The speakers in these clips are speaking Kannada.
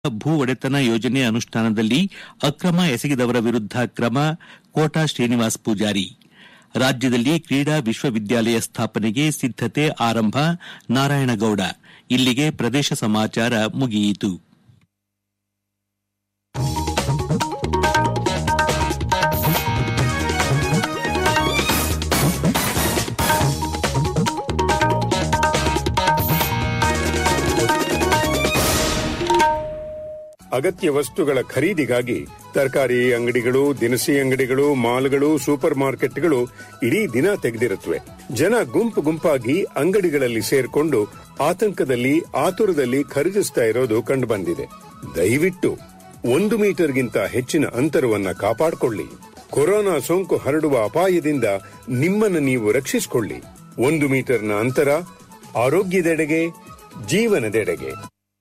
ಭೂ ಒಡೆತನ ಯೋಜನೆ ಅನುಷ್ಠಾನದಲ್ಲಿ ಅಕ್ರಮ ಎಸಗಿದವರ ವಿರುದ್ಧ ಕ್ರಮ ಕೋಟಾ ಶ್ರೀನಿವಾಸ್ ಪೂಜಾರಿ ರಾಜ್ಯದಲ್ಲಿ ಕ್ರೀಡಾ ವಿಶ್ವವಿದ್ಯಾಲಯ ಸ್ಥಾಪನೆಗೆ ಸಿದ್ದತೆ ಆರಂಭ ನಾರಾಯಣಗೌಡ ಇಲ್ಲಿಗೆ ಪ್ರದೇಶ ಸಮಾಚಾರ ಮುಗಿಯಿತು ಅಗತ್ಯ ವಸ್ತುಗಳ ಖರೀದಿಗಾಗಿ ತರಕಾರಿ ಅಂಗಡಿಗಳು ದಿನಸಿ ಅಂಗಡಿಗಳು ಮಾಲ್ಗಳು ಸೂಪರ್ ಮಾರ್ಕೆಟ್ಗಳು ಇಡೀ ದಿನ ತೆಗೆದಿರುತ್ತವೆ ಜನ ಗುಂಪು ಗುಂಪಾಗಿ ಅಂಗಡಿಗಳಲ್ಲಿ ಸೇರ್ಕೊಂಡು ಆತಂಕದಲ್ಲಿ ಆತುರದಲ್ಲಿ ಖರೀದಿಸ್ತಾ ಇರೋದು ಕಂಡುಬಂದಿದೆ ದಯವಿಟ್ಟು ಒಂದು ಮೀಟರ್ಗಿಂತ ಹೆಚ್ಚಿನ ಅಂತರವನ್ನ ಕಾಪಾಡಿಕೊಳ್ಳಿ ಕೊರೋನಾ ಸೋಂಕು ಹರಡುವ ಅಪಾಯದಿಂದ ನಿಮ್ಮನ್ನು ನೀವು ರಕ್ಷಿಸಿಕೊಳ್ಳಿ ಒಂದು ಮೀಟರ್ನ ಅಂತರ ಆರೋಗ್ಯದೆಡೆಗೆ ಜೀವನದೆಡೆಗೆ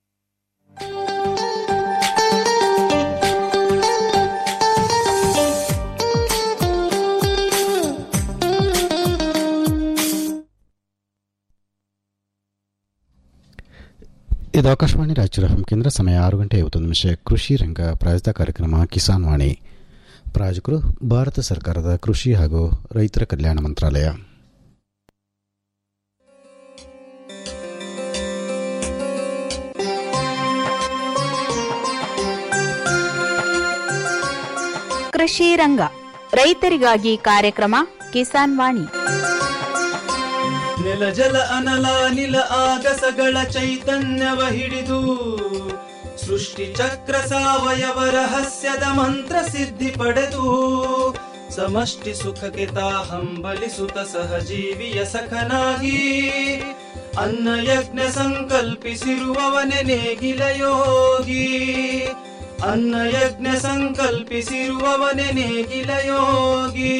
ಇದು ಆಕಾಶವಾಣಿ ರಾಯಚೂರು ಎಫ್ಎಂ ಕೇಂದ್ರ ಸಮಯ ಆರು ಗಂಟೆ ಐವತ್ತೊಂದು ನಿಮಿಷ ಕೃಷಿ ರಂಗ ಪ್ರಾಯೋಜಿತ ಕಾರ್ಯಕ್ರಮ ಕಿಸಾನ್ ವಾಣಿ ಪ್ರಾಯೋಜಕರು ಭಾರತ ಸರ್ಕಾರದ ಕೃಷಿ ಹಾಗೂ ರೈತರ ಕಲ್ಯಾಣ ಮಂತ್ರಾಲಯ ಕೃಷಿ ರಂಗ ರೈತರಿಗಾಗಿ ಕಾರ್ಯಕ್ರಮ ಕಿಸಾನ್ ವಾಣಿ ನೆಲ ಜಲ ಅನಲ ನಿಲ ಆಗಸಗಳ ಚೈತನ್ಯವ ಹಿಡಿದು ಸೃಷ್ಟಿ ಚಕ್ರ ಸಾವಯವ ರಹಸ್ಯದ ಮಂತ್ರ ಸಿದ್ಧಿ ಪಡೆದು ಸಮಷ್ಟಿ ಸುಖಕ್ಕೆ ತಾ ಹಂಬಲಿಸುತ್ತ ಸಹಜೀವಿಯ ಸಖನಾಗಿ ಅನ್ನ ಯಜ್ಞ ಸಂಕಲ್ಪಿಸಿರುವವನೆ ನೇಗಿಲ ಯೋಗಿ ಅನ್ನ ಯಜ್ಞ ಸಂಕಲ್ಪಿಸಿರುವವನೆ ನೇಗಿಲ ಯೋಗಿ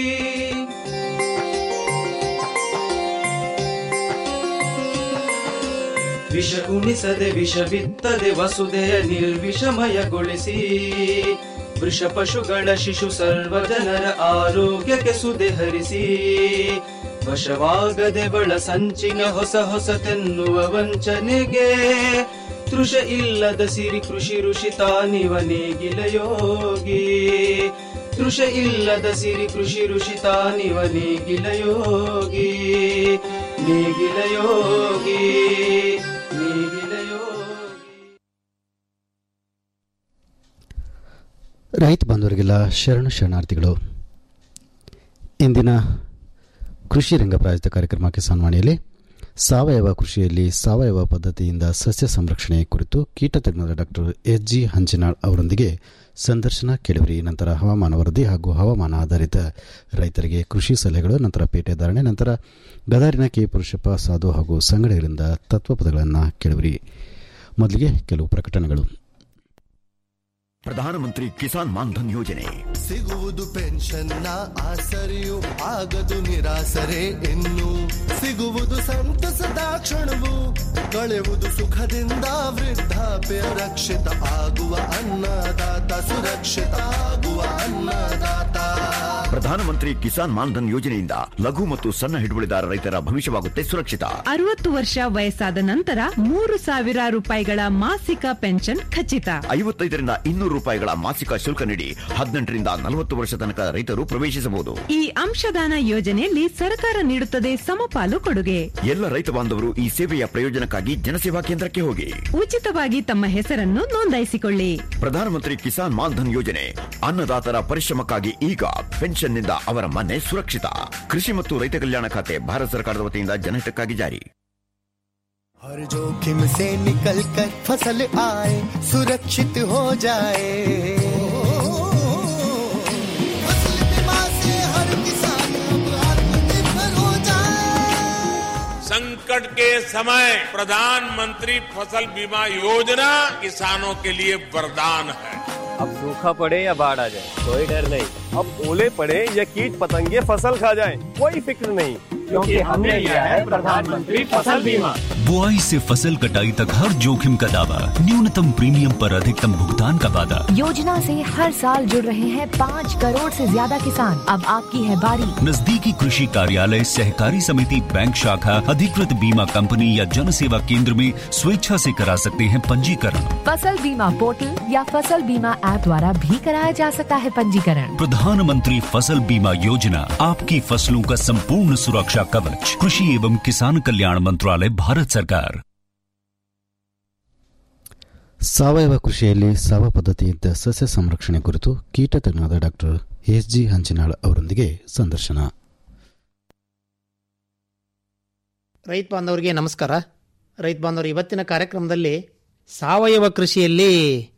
ವಿಷ ಉಣಿಸದೆ ವಿಷ ಬಿತ್ತದೆ ವಸುದೆಯ ನಿರ್ವಿಷಮಯಗೊಳಿಸಿ ವೃಷ ಪಶುಗಳ ಶಿಶು ಸರ್ವ ಜನರ ಆರೋಗ್ಯಕ್ಕೆ ಸುದೆ ಹರಿಸಿ ವಶವಾಗದೆ ಬಳ ಸಂಚಿನ ಹೊಸ ಹೊಸತೆನ್ನುವ ವಂಚನೆಗೆ ತೃಷ ಇಲ್ಲದ ಸಿರಿ ಕೃಷಿ ಋಷಿ ತಾನಿವ ನೇಗಿಲ ಯೋಗಿ ತೃಷ ಇಲ್ಲದ ಸಿರಿ ಕೃಷಿ ಋಷಿ ತಾನಿವ ನೇಗಿಲ ಯೋಗಿ ನೇಗಿಲ ಯೋಗಿ ನೇಗಿಲ ಯೋಗಿ ರೈತ ಬಾಂಧವರಿಗೆಲ್ಲ ಶರಣು ಶರಣಾರ್ಥಿಗಳು ಇಂದಿನ ಕೃಷಿ ರಂಗ ಪ್ರಾಯೋಜಿತ ಕಾರ್ಯಕ್ರಮ ಕಿಸಾನ್ ವಾಣಿಯಲ್ಲಿ ಸಾವಯವ ಕೃಷಿಯಲ್ಲಿ ಸಾವಯವ ಪದ್ಧತಿಯಿಂದ ಸಸ್ಯ ಸಂರಕ್ಷಣೆ ಕುರಿತು ಕೀಟ ತಜ್ಞರ ಡಾಕ್ಟರ್ ಎಸ್ ಜಿ ಹಂಚಿನಾಳ್ ಅವರೊಂದಿಗೆ ಸಂದರ್ಶನ ಕೇಳಿವರಿ ನಂತರ ಹವಾಮಾನ ವರದಿ ಹಾಗೂ ಹವಾಮಾನ ಆಧಾರಿತ ರೈತರಿಗೆ ಕೃಷಿ ಸಲಹೆಗಳು ನಂತರ ಪೇಟೆ ಧಾರಣೆ ನಂತರ ಗದಾರಿನ ಕೆ ಪುರುಷಪ್ಪ ಸಾಧು ಹಾಗೂ ಸಂಗಡಿಗರಿಂದ ತತ್ವಪದಗಳನ್ನು ಕೇಳಿವರಿ ಮೊದಲಿಗೆ ಕೆಲವು ಪ್ರಕಟಣೆಗಳು ಪ್ರಧಾನಮಂತ್ರಿ ಕಿಸಾನ್ ಮಾನ್ಧನ್ ಯೋಜನೆ ಸಿಗುವುದು ಪೆನ್ಷನ್ನ ಆಸರೆಯು ಆಗದು ನಿರಾಸರೆ ಇನ್ನು ಸಿಗುವುದು ಸಂತಸದ ಕ್ಷಣವು ಕಳೆವುದು ಸುಖದಿಂದ ವೃದ್ಧಾಪ್ಯ ರಕ್ಷಿತ ಆಗುವ ಅನ್ನದಾತ ಸುರಕ್ಷಿತ ಆಗುವ ಅನ್ನದಾತ ಪ್ರಧಾನಮಂತ್ರಿ ಕಿಸಾನ್ ಮಾನ್ಧನ್ ಯೋಜನೆಯಿಂದ ಲಘು ಮತ್ತು ಸಣ್ಣ ಹಿಡುವಳಿದಾರ ರೈತರ ಭವಿಷ್ಯವಾಗುತ್ತೆ ಸುರಕ್ಷಿತ ಅರವತ್ತು ವರ್ಷ ವಯಸ್ಸಾದ ನಂತರ ಮೂರು ಸಾವಿರ ರೂಪಾಯಿಗಳ ಮಾಸಿಕ ಪೆನ್ಷನ್ ಖಚಿತ ಐವತ್ತೈದರಿಂದ ಇನ್ನೂರು ರೂಪಾಯಿಗಳ ಮಾಸಿಕ ಶುಲ್ಕ ನೀಡಿ ಹದಿನೆಂಟರಿಂದ ನಲವತ್ತು ವರ್ಷ ತನಕ ರೈತರು ಪ್ರವೇಶಿಸಬಹುದು ಈ ಅಂಶದಾನ ಯೋಜನೆಯಲ್ಲಿ ಸರ್ಕಾರ ನೀಡುತ್ತದೆ ಸಮಪಾಲು ಕೊಡುಗೆ ಎಲ್ಲ ರೈತ ಬಾಂಧವರು ಈ ಸೇವೆಯ ಪ್ರಯೋಜನಕ್ಕಾಗಿ ಜನಸೇವಾ ಕೇಂದ್ರಕ್ಕೆ ಹೋಗಿ ಉಚಿತವಾಗಿ ತಮ್ಮ ಹೆಸರನ್ನು ನೋಂದಾಯಿಸಿಕೊಳ್ಳಿ ಪ್ರಧಾನಮಂತ್ರಿ ಕಿಸಾನ್ ಮಾನ್ಧನ್ ಯೋಜನೆ ಅನ್ನದಾತರ ಪರಿಶ್ರಮಕ್ಕಾಗಿ ಈಗ ಪೆನ್ಷನ್ನಿಂದ ಅವರ ಮನೆ ಸುರಕ್ಷಿತ ಕೃಷಿ ಮತ್ತು ರೈತ ಕಲ್ಯಾಣ ಖಾತೆ ಭಾರತ ಸರ್ಕಾರದ ವತಿಯಿಂದ ಜನಹಿತಕ್ಕಾಗಿ ಜಾರಿ हर जोखिम से निकल कर फसल आए सुरक्षित हो जाए फसल बीमा से हर किसान अब आत्मनिर्भर हो जाए संकट के समय प्रधानमंत्री फसल बीमा योजना किसानों के लिए वरदान है अब सूखा पड़े या बाढ़ आ जाए कोई डर नहीं अब ओले पड़े या कीट पतंगे फसल खा जाए कोई फिक्र नहीं क्योंकि हमने लिया है प्रधानमंत्री फसल बीमा बुआई से फसल कटाई तक हर जोखिम का दावा न्यूनतम प्रीमियम पर अधिकतम भुगतान का वादा योजना से हर साल जुड़ रहे हैं पाँच करोड़ से ज्यादा किसान अब आपकी है बारी नजदीकी कृषि कार्यालय सहकारी समिति बैंक शाखा अधिकृत बीमा कंपनी या जन सेवा केंद्र में स्वेच्छा से करा सकते हैं पंजीकरण फसल बीमा पोर्टल या फसल बीमा ऐप द्वारा भी कराया जा सकता है पंजीकरण प्रधानमंत्री फसल बीमा योजना आपकी फसलों का संपूर्ण सुरक्षा कवच कृषि एवं किसान कल्याण मंत्रालय भारत सरकार ಸಾವಯವ ಕೃಷಿಯಲ್ಲಿ ಸಾವ ಪದ್ಧತಿಯಿಂದ ಸಸ್ಯ ಸಂರಕ್ಷಣೆ ಕುರಿತು ಕೀಟ ತಜ್ಞರಾದ ಡಾಕ್ಟರ್ ಎಸ್ ಜಿ ಹಂಚಿನಾಳ್ ಅವರೊಂದಿಗೆ ಸಂದರ್ಶನ ರೈತ ಬಾಂಧವರಿಗೆ ನಮಸ್ಕಾರ ರೈತ ಬಾಂಧವರು ಇವತ್ತಿನ ಕಾರ್ಯಕ್ರಮದಲ್ಲಿ ಸಾವಯವ ಕೃಷಿಯಲ್ಲಿ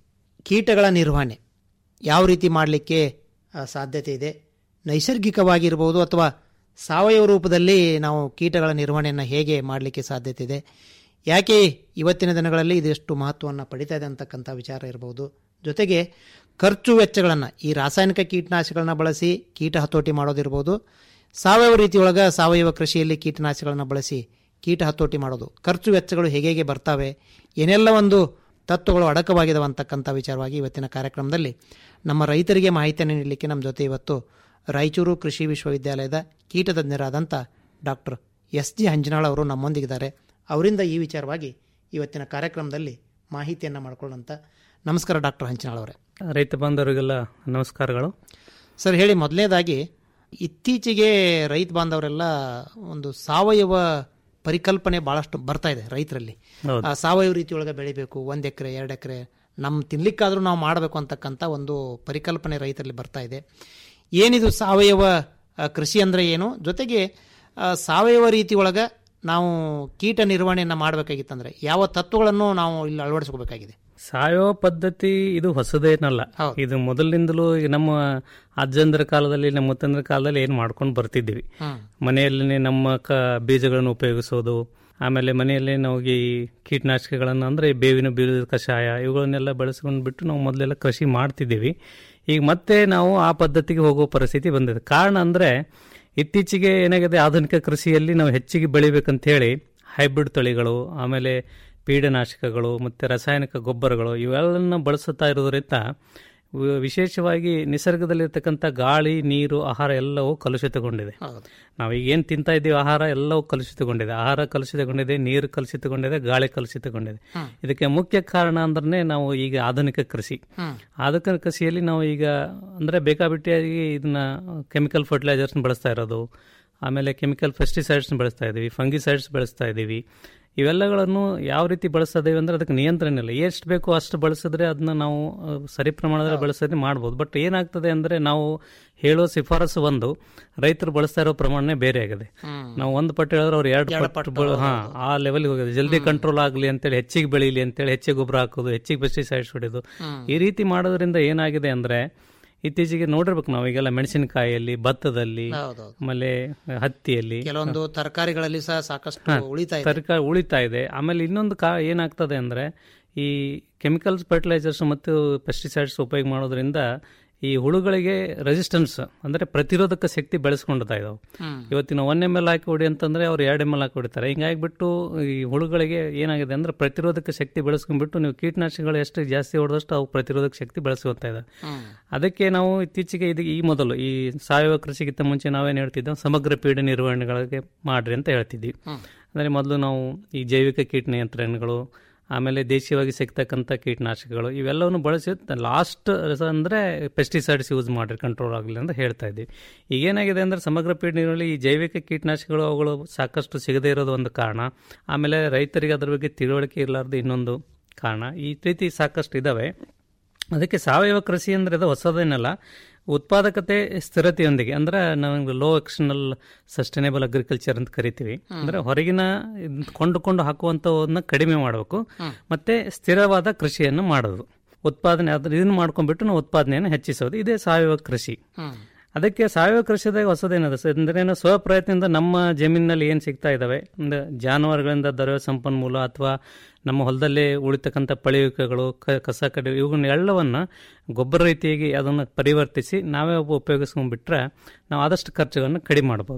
ಕೀಟಗಳ ನಿರ್ವಹಣೆ ಯಾವ ರೀತಿ ಮಾಡಲಿಕ್ಕೆ ಆ, ಸಾಧ್ಯತೆ ಇದೆ ನೈಸರ್ಗಿಕವಾಗಿರ್ಬೋದು ಅಥವಾ ಸಾವಯವ ರೂಪದಲ್ಲಿ ನಾವು ಕೀಟಗಳ ನಿರ್ವಹಣೆಯನ್ನು ಹೇಗೆ ಮಾಡಲಿಕ್ಕೆ ಸಾಧ್ಯತೆ ಇದೆ ಯಾಕೆ ಇವತ್ತಿನ ದಿನಗಳಲ್ಲಿ ಇದೆಷ್ಟು ಮಹತ್ವವನ್ನು ಪಡಿತಾ ಇದೆ ಅಂತಕ್ಕಂಥ ವಿಚಾರ ಇರ್ಬೋದು ಜೊತೆಗೆ ಖರ್ಚು ವೆಚ್ಚಗಳನ್ನು ಈ ರಾಸಾಯನಿಕ ಕೀಟನಾಶಕಗಳನ್ನ ಬಳಸಿ ಕೀಟ ಹತೋಟಿ ಮಾಡೋದಿರ್ಬೋದು ಸಾವಯವ ರೀತಿಯೊಳಗೆ ಸಾವಯವ ಕೃಷಿಯಲ್ಲಿ ಕೀಟನಾಶಕಗಳನ್ನು ಬಳಸಿ ಕೀಟ ಹತೋಟಿ ಮಾಡೋದು ಖರ್ಚು ವೆಚ್ಚಗಳು ಹೇಗೆ ಹೇಗೆ ಬರ್ತವೆ ಏನೆಲ್ಲ ಒಂದು ತತ್ವಗಳು ಅಡಕವಾಗಿದಾವೆ ಅಂತಕ್ಕಂಥ ವಿಚಾರವಾಗಿ ಇವತ್ತಿನ ಕಾರ್ಯಕ್ರಮದಲ್ಲಿ ನಮ್ಮ ರೈತರಿಗೆ ಮಾಹಿತಿಯನ್ನು ನೀಡಲಿಕ್ಕೆ ನಮ್ಮ ಜೊತೆ ಇವತ್ತು ರಾಯಚೂರು ಕೃಷಿ ವಿಶ್ವವಿದ್ಯಾಲಯದ ಕೀಟ ತಜ್ಞರಾದಂಥ ಡಾಕ್ಟರ್ ಎಸ್ ಜಿ ಹಂಜನಾಳ್ ಅವರು ನಮ್ಮೊಂದಿಗಿದ್ದಾರೆ ಅವರಿಂದ ಈ ವಿಚಾರವಾಗಿ ಇವತ್ತಿನ ಕಾರ್ಯಕ್ರಮದಲ್ಲಿ ಮಾಹಿತಿಯನ್ನು ಮಾಡ್ಕೊಳ್ಳೋಂಥ ನಮಸ್ಕಾರ ಡಾಕ್ಟರ್ ಹಂಚನಾಳ್ ಅವರೇ ರೈತ ಬಾಂಧವರಿಗೆಲ್ಲ ನಮಸ್ಕಾರಗಳು ಸರ್ ಹೇಳಿ ಮೊದಲನೇದಾಗಿ ಇತ್ತೀಚೆಗೆ ರೈತ ಬಾಂಧವರೆಲ್ಲ ಒಂದು ಸಾವಯವ ಪರಿಕಲ್ಪನೆ ಭಾಳಷ್ಟು ಬರ್ತಾ ಇದೆ ರೈತರಲ್ಲಿ ಹೌದು. ಆ, ಸಾವಯವ ರೀತಿಯೊಳಗೆ ಬೆಳಿಬೇಕು ಒಂದು ಎಕರೆ ಎರಡು ಎಕರೆ ನಮ್ಮ ತಿನ್ಲಿಕ್ಕಾದ್ರೂ ನಾವು ಮಾಡಬೇಕು ಅಂತಕ್ಕಂಥ ಒಂದು ಪರಿಕಲ್ಪನೆ ರೈತರಲ್ಲಿ ಬರ್ತಾ ಇದೆ ಏನಿದು ಸಾವಯವ ಆ, ಕೃಷಿ ಅಂದರೆ ಏನು ಜೊತೆಗೆ ಆ, ಸಾವಯವ ರೀತಿಯೊಳಗೆ ನಾವು ಕೀಟ ನಿರ್ವಹಣೆಯನ್ನು ಮಾಡಬೇಕಾಗಿತ್ತಂದ್ರೆ ಯಾವ ತತ್ವಗಳನ್ನು ನಾವು ಇಲ್ಲಿ ಅಳವಡಿಸ್ಕೋಬೇಕಾಗಿದೆ ಸಾವಯವ ಪದ್ಧತಿ ಇದು ಹೊಸದೇನಲ್ಲ ಇದು ಮೊದಲಿನಿಂದಲೂ ಈಗ ನಮ್ಮ ಅಜ್ಜಂದ್ರ ಕಾಲದಲ್ಲಿ ನಮ್ಮ ಮುತ್ತಂದ್ರ ಕಾಲದಲ್ಲಿ ಏನು ಮಾಡ್ಕೊಂಡು ಬರ್ತಿದ್ದೀವಿ ಹ್ಮ್. ಮನೆಯಲ್ಲಿ ನಮ್ಮ ಕ ಬೀಜಗಳನ್ನು ಉಪಯೋಗಿಸೋದು ಆಮೇಲೆ ಮನೆಯಲ್ಲಿ ನಾವು ಈ ಕೀಟನಾಶಕಗಳನ್ನು ಅಂದರೆ ಬೇವಿನ ಬೀಜದ ಕಷಾಯ ಇವುಗಳನ್ನೆಲ್ಲ ಬಳಸ್ಕೊಂಡು ಬಿಟ್ಟು ನಾವು ಮೊದಲೆಲ್ಲ ಕೃಷಿ ಮಾಡ್ತಿದ್ದೀವಿ ಈಗ ಮತ್ತೆ ನಾವು ಆ ಪದ್ಧತಿಗೆ ಹೋಗೋ ಪರಿಸ್ಥಿತಿ ಬಂದಿದೆ ಕಾರಣ ಅಂದರೆ ಇತ್ತೀಚೆಗೆ ಏನಾಗಿದೆ ಆಧುನಿಕ ಕೃಷಿಯಲ್ಲಿ ನಾವು ಹೆಚ್ಚಿಗೆ ಬೆಳಿಬೇಕಂತ ಹೇಳಿ ಹೈಬ್ರಿಡ್ ತಳಿಗಳು ಆಮೇಲೆ ಪೀಡನಾಶಕಗಳು ಮತ್ತು ರಾಸಾಯನಿಕ ಗೊಬ್ಬರಗಳು ಇವೆಲ್ಲನ್ನ ಬಳಸುತ್ತಾ ಇರೋದ್ರಿಂದ ವಿ- ವಿಶೇಷವಾಗಿ ನಿಸರ್ಗದಲ್ಲಿರ್ತಕ್ಕಂಥ ಗಾಳಿ ನೀರು ಆಹಾರ ಎಲ್ಲವೂ ಕಲುಷಿತಗೊಂಡಿದೆ ನಾವೀಗ ಏನು ತಿಂತಾ ಇದ್ದೀವಿ ಆಹಾರ ಎಲ್ಲವೂ ಕಲುಷಿತಗೊಂಡಿದೆ ಆಹಾರ ಕಲುಷಿತಗೊಂಡಿದೆ ನೀರು ಕಲುಷಿತಗೊಂಡಿದೆ ಗಾಳಿ ಕಲುಷಿತಗೊಂಡಿದೆ ಹ್ಮ್. ಇದಕ್ಕೆ ಮುಖ್ಯ ಕಾರಣ ಅಂದ್ರೆ ನಾವು ಈಗ ಆಧುನಿಕ ಕೃಷಿ ಹ್ಮ್. ಆಧುನಿಕ ಕೃಷಿಯಲ್ಲಿ ನಾವು ಈಗ ಅಂದರೆ ಬೇಕಾಬಿಟ್ಟಿಯಾಗಿ ಇದನ್ನ ಕೆಮಿಕಲ್ ಫರ್ಟಿಲೈಸರ್ಸ್ನ ಬಳಸ್ತಾ ಇರೋದು ಆಮೇಲೆ ಕೆಮಿಕಲ್ ಪೆಸ್ಟಿಸೈಡ್ಸ್ನ ಬಳಸ್ತಾ ಇದ್ದೀವಿ ಫಂಗಿಸೈಡ್ಸ್ ಬಳಸ್ತಾ ಇದ್ದೀವಿ ಇವೆಲ್ಲಗಳನ್ನು ಯಾವ ರೀತಿ ಬಳಸ್ತಾ ಇದ್ದೀವಿ ಅಂದ್ರೆ ಅದಕ್ಕೆ ನಿಯಂತ್ರಣ ಇಲ್ಲ ಎಷ್ಟು ಬೇಕೋ ಅಷ್ಟು ಬಳಸಿದ್ರೆ ಅದನ್ನ ನಾವು ಆ, ಸರಿ ಪ್ರಮಾಣದಲ್ಲಿ ಬಳಸಿದ್ರೆ ಮಾಡ್ಬೋದು ಬಟ್ ಏನಾಗ್ತದೆ ಅಂದ್ರೆ ನಾವು ಹೇಳೋ ಶಿಫಾರಸು ಒಂದು ರೈತರು ಬಳಸ್ತಾ ಇರೋ ಪ್ರಮಾಣನೇ ಬೇರೆ ಆಗಿದೆ ಹ್ಮ್. ನಾವು ಒಂದು ಪಟ್ಟು ಹೇಳಿದ್ರೆ ಅವ್ರು ಎರಡು ಎರಡು ಪಟ್ಟು ಪಟ್ಟು, ಬಳ- ಹಾ ಆ ಲೆವೆಲ್ಗೆ ಹೋಗಿದೆ ಜಲ್ದಿ ಕಂಟ್ರೋಲ್ ಆಗಲಿ ಅಂತೇಳಿ ಹೆಚ್ಚಿಗೆ ಬೆಳೀಲಿ ಅಂತೇಳಿ ಹೆಚ್ಚಿಗೆ ಗೊಬ್ಬರ ಹಾಕೋದು ಹೆಚ್ಚಿಗೆ ಪೆಸ್ಟಿಸೈಡ್ಸ್ ಹೊಡೆಯೋದು ಹ್ಮ್. ಈ ರೀತಿ ಮಾಡೋದ್ರಿಂದ ಏನಾಗಿದೆ ಅಂದ್ರೆ ಇತ್ತೀಚೆಗೆ ನೋಡಿರ್ಬೇಕು ನಾವು ಈಗೆಲ್ಲ ಮೆಣಸಿನಕಾಯಿಯಲ್ಲಿ ಭತ್ತದಲ್ಲಿ ಹೌದೌದು. ಆಮೇಲೆ ಹತ್ತಿಯಲ್ಲಿ ಕೆಲವೊಂದು ತರಕಾರಿಗಳಲ್ಲಿ ಸಹ ಸಾಕಷ್ಟು ಹಾ, ಉಳಿತಾ ಇದೆ ತರಕಾರಿ ಉಳಿತಾ ಇದೆ ಆಮೇಲೆ ಇನ್ನೊಂದು ಕಾ ಏನಾಗ್ತದೆ ಅಂದ್ರೆ ಈ ಕೆಮಿಕಲ್ಸ್ ಫರ್ಟಿಲೈಸರ್ಸ್ ಮತ್ತು ಪೆಸ್ಟಿಸೈಡ್ಸ್ ಉಪಯೋಗ ಮಾಡೋದ್ರಿಂದ ಈ ಹುಳುಗಳಿಗೆ ರೆಸಿಸ್ಟೆನ್ಸ್ ಅಂದ್ರೆ ಪ್ರತಿರೋಧಕ ಶಕ್ತಿ ಬೆಳೆಸ್ಕೊಂಡ್ತಾ ಇದಾವೆ ಹ್ಮ್. ಇವತ್ತಿನ ಒನ್ ಎಮ್ ಎಲ್ ಹಾಕಿ ಹೊಡಿ ಅಂತಂದ್ರೆ ಅವ್ರು ಎರಡು ಎಮ್ ಎಲ್ ಹಾಕಿ ಹೊಡಿತಾರೆ ಹಿಂಗಾಗ್ಬಿಟ್ಟು ಈ ಹುಳುಗಳಿಗೆ ಏನಾಗಿದೆ ಅಂದ್ರೆ ಪ್ರತಿರೋಧಕ ಶಕ್ತಿ ಬೆಳೆಸ್ಕೊಂಡ್ಬಿಟ್ಟು ನೀವು ಕೀಟನಾಶಕಗಳು ಎಷ್ಟು ಜಾಸ್ತಿ ಹೊಡೆದಷ್ಟು ಅವು ಪ್ರತಿರೋಧಕ ಶಕ್ತಿ ಬೆಳೆಸ್ಕೊತಾ ಇದೆ ಹ್ಮ್. ಅದಕ್ಕೆ ನಾವು ಇತ್ತೀಚೆಗೆ ಇದು ಈ ಮೊದಲು ಈ ಸಾವಯವ ಕೃಷಿಗಿಂತ ಮುಂಚೆ ನಾವೇನು ಹೇಳ್ತಿದ್ದೆವು ಸಮಗ್ರ ಪೀಡ ನಿರ್ವಹಣೆಗಳಿಗೆ ಮಾಡ್ರಿ ಅಂತ ಹೇಳ್ತಿದ್ವಿ ಹ್ಮ್. ಅಂದರೆ ಮೊದಲು ನಾವು ಈ ಜೈವಿಕ ಕೀಟ ನಿಯಂತ್ರಣಗಳು ಆಮೇಲೆ ದೇಶೀಯವಾಗಿ ಸಿಗ್ತಕ್ಕಂಥ ಕೀಟನಾಶಕಗಳು ಇವೆಲ್ಲವನ್ನು ಬಳಸಿ ಲಾಸ್ಟ್ ಅಂದರೆ ಪೆಸ್ಟಿಸೈಡ್ಸ್ ಯೂಸ್ ಮಾಡಿರಿ ಕಂಟ್ರೋಲ್ ಆಗಲಿ ಅಂತ ಹೇಳ್ತಾ ಇದ್ದೀವಿ ಈಗೇನಾಗಿದೆ ಅಂದರೆ ಸಮಗ್ರ ಪೀಡ ನಿರ್ವಹಣೆ ಈ ಜೈವಿಕ ಕೀಟನಾಶಕಗಳು ಅವುಗಳು ಸಾಕಷ್ಟು ಸಿಗದೇ ಇರೋದು ಒಂದು ಕಾರಣ ಆಮೇಲೆ ರೈತರಿಗೆ ಅದ್ರ ಬಗ್ಗೆ ತಿಳುವಳಿಕೆ ಇರಲಾರ್ದು ಇನ್ನೊಂದು ಕಾರಣ ಈ ರೀತಿ ಸಾಕಷ್ಟು ಇದ್ದಾವೆ ಅದಕ್ಕೆ ಸಾವಯವ ಕೃಷಿ ಅಂದರೆ ಅದು ಹೊಸದೇನಲ್ಲ ಉತ್ಪಾದಕತೆ ಸ್ಥಿರತೆಯೊಂದಿಗೆ ಅಂದ್ರೆ ನಾವು ಲೋ ಎಕ್ಸ್ಟರ್ನಲ್ ಸಸ್ಟೈನೇಬಲ್ ಅಗ್ರಿಕಲ್ಚರ್ ಅಂತ ಕರಿತೀವಿ ಅಂದ್ರೆ ಹೊರಗಿನ ಇದ್ ಕೊಂಡುಕೊಂಡು ಹಾಕುವಂಥವನ್ನ ಕಡಿಮೆ ಮಾಡಬೇಕು ಮತ್ತೆ ಸ್ಥಿರವಾದ ಕೃಷಿಯನ್ನು ಮಾಡೋದು ಉತ್ಪಾದನೆ ಅದ್ರ ಇದನ್ನು ಮಾಡ್ಕೊಂಡ್ಬಿಟ್ಟು ನಾವು ಉತ್ಪಾದನೆಯನ್ನು ಹೆಚ್ಚಿಸೋದು ಇದೇ ಸಾವಯವ ಕೃಷಿ ಹ್ಮ್. ಅದಕ್ಕೆ ಸಾವಯವ ಕೃಷಿದಾಗ ಹೊಸದೇನದ ಅಂದ್ರೆ ಸ್ವಪ್ರಯತ್ನದಿಂದ ನಮ್ಮ ಜಮೀನಿನಲ್ಲಿ ಏನು ಸಿಗ್ತಾ ಇದಾವೆ ಅಂದ್ರೆ ಜಾನುವಾರುಗಳಿಂದ ದೊರೆಯುವ ಸಂಪನ್ಮೂಲ ಅಥವಾ ನಮ್ಮ ಹೊಲದಲ್ಲೇ ಉಳಿತಕ್ಕಂಥ ಪಳೆಯುವಿಕೆಗಳು ಕ ಕಸ ಕಡಿ ಇವುಗಳನ್ನ ಎಲ್ಲವನ್ನ ಗೊಬ್ಬರ ರೀತಿಯಾಗಿ ಅದನ್ನು ಪರಿವರ್ತಿಸಿ ನಾವೇ ಒಬ್ಬ ಉಪಯೋಗಿಸ್ಕೊಂಡ್ಬಿಟ್ರೆ ನಾವು ಆದಷ್ಟು ಖರ್ಚುಗಳನ್ನು ಕಡಿಮೆ ಮಾಡ್ಬೋದು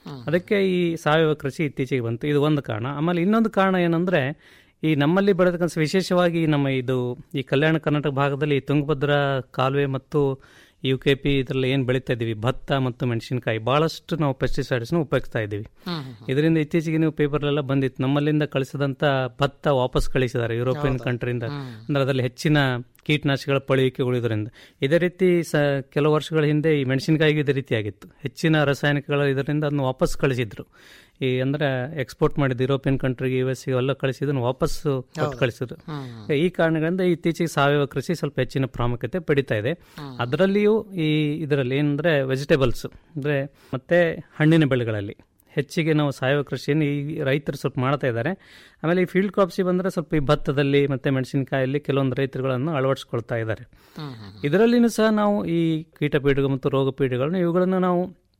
ಅದಕ್ಕೆ ಈ ಸಾವಯವ ಕೃಷಿ ಇತ್ತೀಚೆಗೆ ಬಂತು ಇದು ಒಂದು ಕಾರಣ ಆಮೇಲೆ ಇನ್ನೊಂದು ಕಾರಣ ಏನಂದ್ರೆ ಈ ನಮ್ಮಲ್ಲಿ ಬೆಳೆದಕ್ಕಂಥ ವಿಶೇಷವಾಗಿ ನಮ್ಮ ಇದು ಈ ಕಲ್ಯಾಣ ಕರ್ನಾಟಕ ಭಾಗದಲ್ಲಿ ಈ ತುಂಗಭದ್ರಾ ಕಾಲುವೆ ಮತ್ತು ಯು ಕೆ ಪಿ ಇದರಲ್ಲಿ ಏನು ಬೆಳೀತಾ ಇದ್ದೀವಿ ಭತ್ತ ಮತ್ತು ಮೆಣಸಿನಕಾಯಿ ಬಹಳಷ್ಟು ನಾವು ಪೆಸ್ಟಿಸೈಡ್ಸ್ನ ಉಪಯೋಗಿಸ್ತಾ ಇದ್ದೀವಿ ಇದರಿಂದ ಇತ್ತೀಚೆಗೆ ನೀವು ಪೇಪರ್ಲೆಲ್ಲ ಬಂದಿತ್ತು ನಮ್ಮಲ್ಲಿಂದ ಕಳಿಸಿದಂಥ ಭತ್ತ ವಾಪಸ್ ಕಳಿಸಿದ್ದಾರೆ ಯುರೋಪಿಯನ್ ಕಂಟ್ರಿಯಿಂದ ಅಂದ್ರೆ ಅದರಲ್ಲಿ ಹೆಚ್ಚಿನ ಕೀಟನಾಶಕಗಳ ಪಳೆಯುವಿಕೆಗಳು ಇದರಿಂದ ಇದೇ ರೀತಿ ಸ ಕೆಲವು ವರ್ಷಗಳ ಹಿಂದೆ ಈ ಮೆಣಸಿನಕಾಯಿಗೆ ಇದೇ ರೀತಿ ಆಗಿತ್ತು ಹೆಚ್ಚಿನ ರಾಸಾಯನಿಕಗಳ ಇದರಿಂದ ಅದನ್ನು ವಾಪಸ್ ಕಳಿಸಿದ್ರು ಈ ಅಂದ್ರೆ ಎಕ್ಸ್ಪೋರ್ಟ್ ಮಾಡಿದ್ದು ಯುರೋಪಿಯನ್ ಕಂಟ್ರಿಗೆ ಯು ಎಸ್ ಎಲ್ಲ ಕಳಿಸಿದ್ದನ್ನು ವಾಪಸ್ ಕೊಟ್ಟು ಕಳಿಸಿದ್ರು ಈ ಕಾರಣಗಳಿಂದ ಇತ್ತೀಚೆಗೆ ಸಾವಯವ ಕೃಷಿ ಸ್ವಲ್ಪ ಹೆಚ್ಚಿನ ಪ್ರಾಮುಖ್ಯತೆ ಪಡಿತಾ ಇದೆ ಅದರಲ್ಲಿಯೂ ಈ ಇದರಲ್ಲಿ ಏನಂದ್ರೆ ವೆಜಿಟೇಬಲ್ಸ್ ಅಂದ್ರೆ ಮತ್ತೆ ಹಣ್ಣಿನ ಬೆಳೆಗಳಲ್ಲಿ ಹೆಚ್ಚಿಗೆ ನಾವು ಸಾವಯವ ಕೃಷಿಯನ್ನು ಈ ರೈತರು ಸ್ವಲ್ಪ ಮಾಡ್ತಾ ಇದ್ದಾರೆ ಆಮೇಲೆ ಈ ಫೀಲ್ಡ್ ಕ್ರಾಪ್ಸಿಗೆ ಬಂದರೆ ಸ್ವಲ್ಪ ಈ ಭತ್ತದಲ್ಲಿ ಮತ್ತು ಮೆಣಸಿನಕಾಯಲ್ಲಿ ಕೆಲವೊಂದು ರೈತರುಗಳನ್ನು ಅಳವಡಿಸ್ಕೊಳ್ತಾ ಇದ್ದಾರೆ ಇದರಲ್ಲಿನೂ ಸಹ ನಾವು ಈ ಕೀಟ ಪೀಡೆಗಳು ಮತ್ತು ರೋಗ ಪೀಡೆಗಳನ್ನು ಇವುಗಳನ್ನು ನಾವು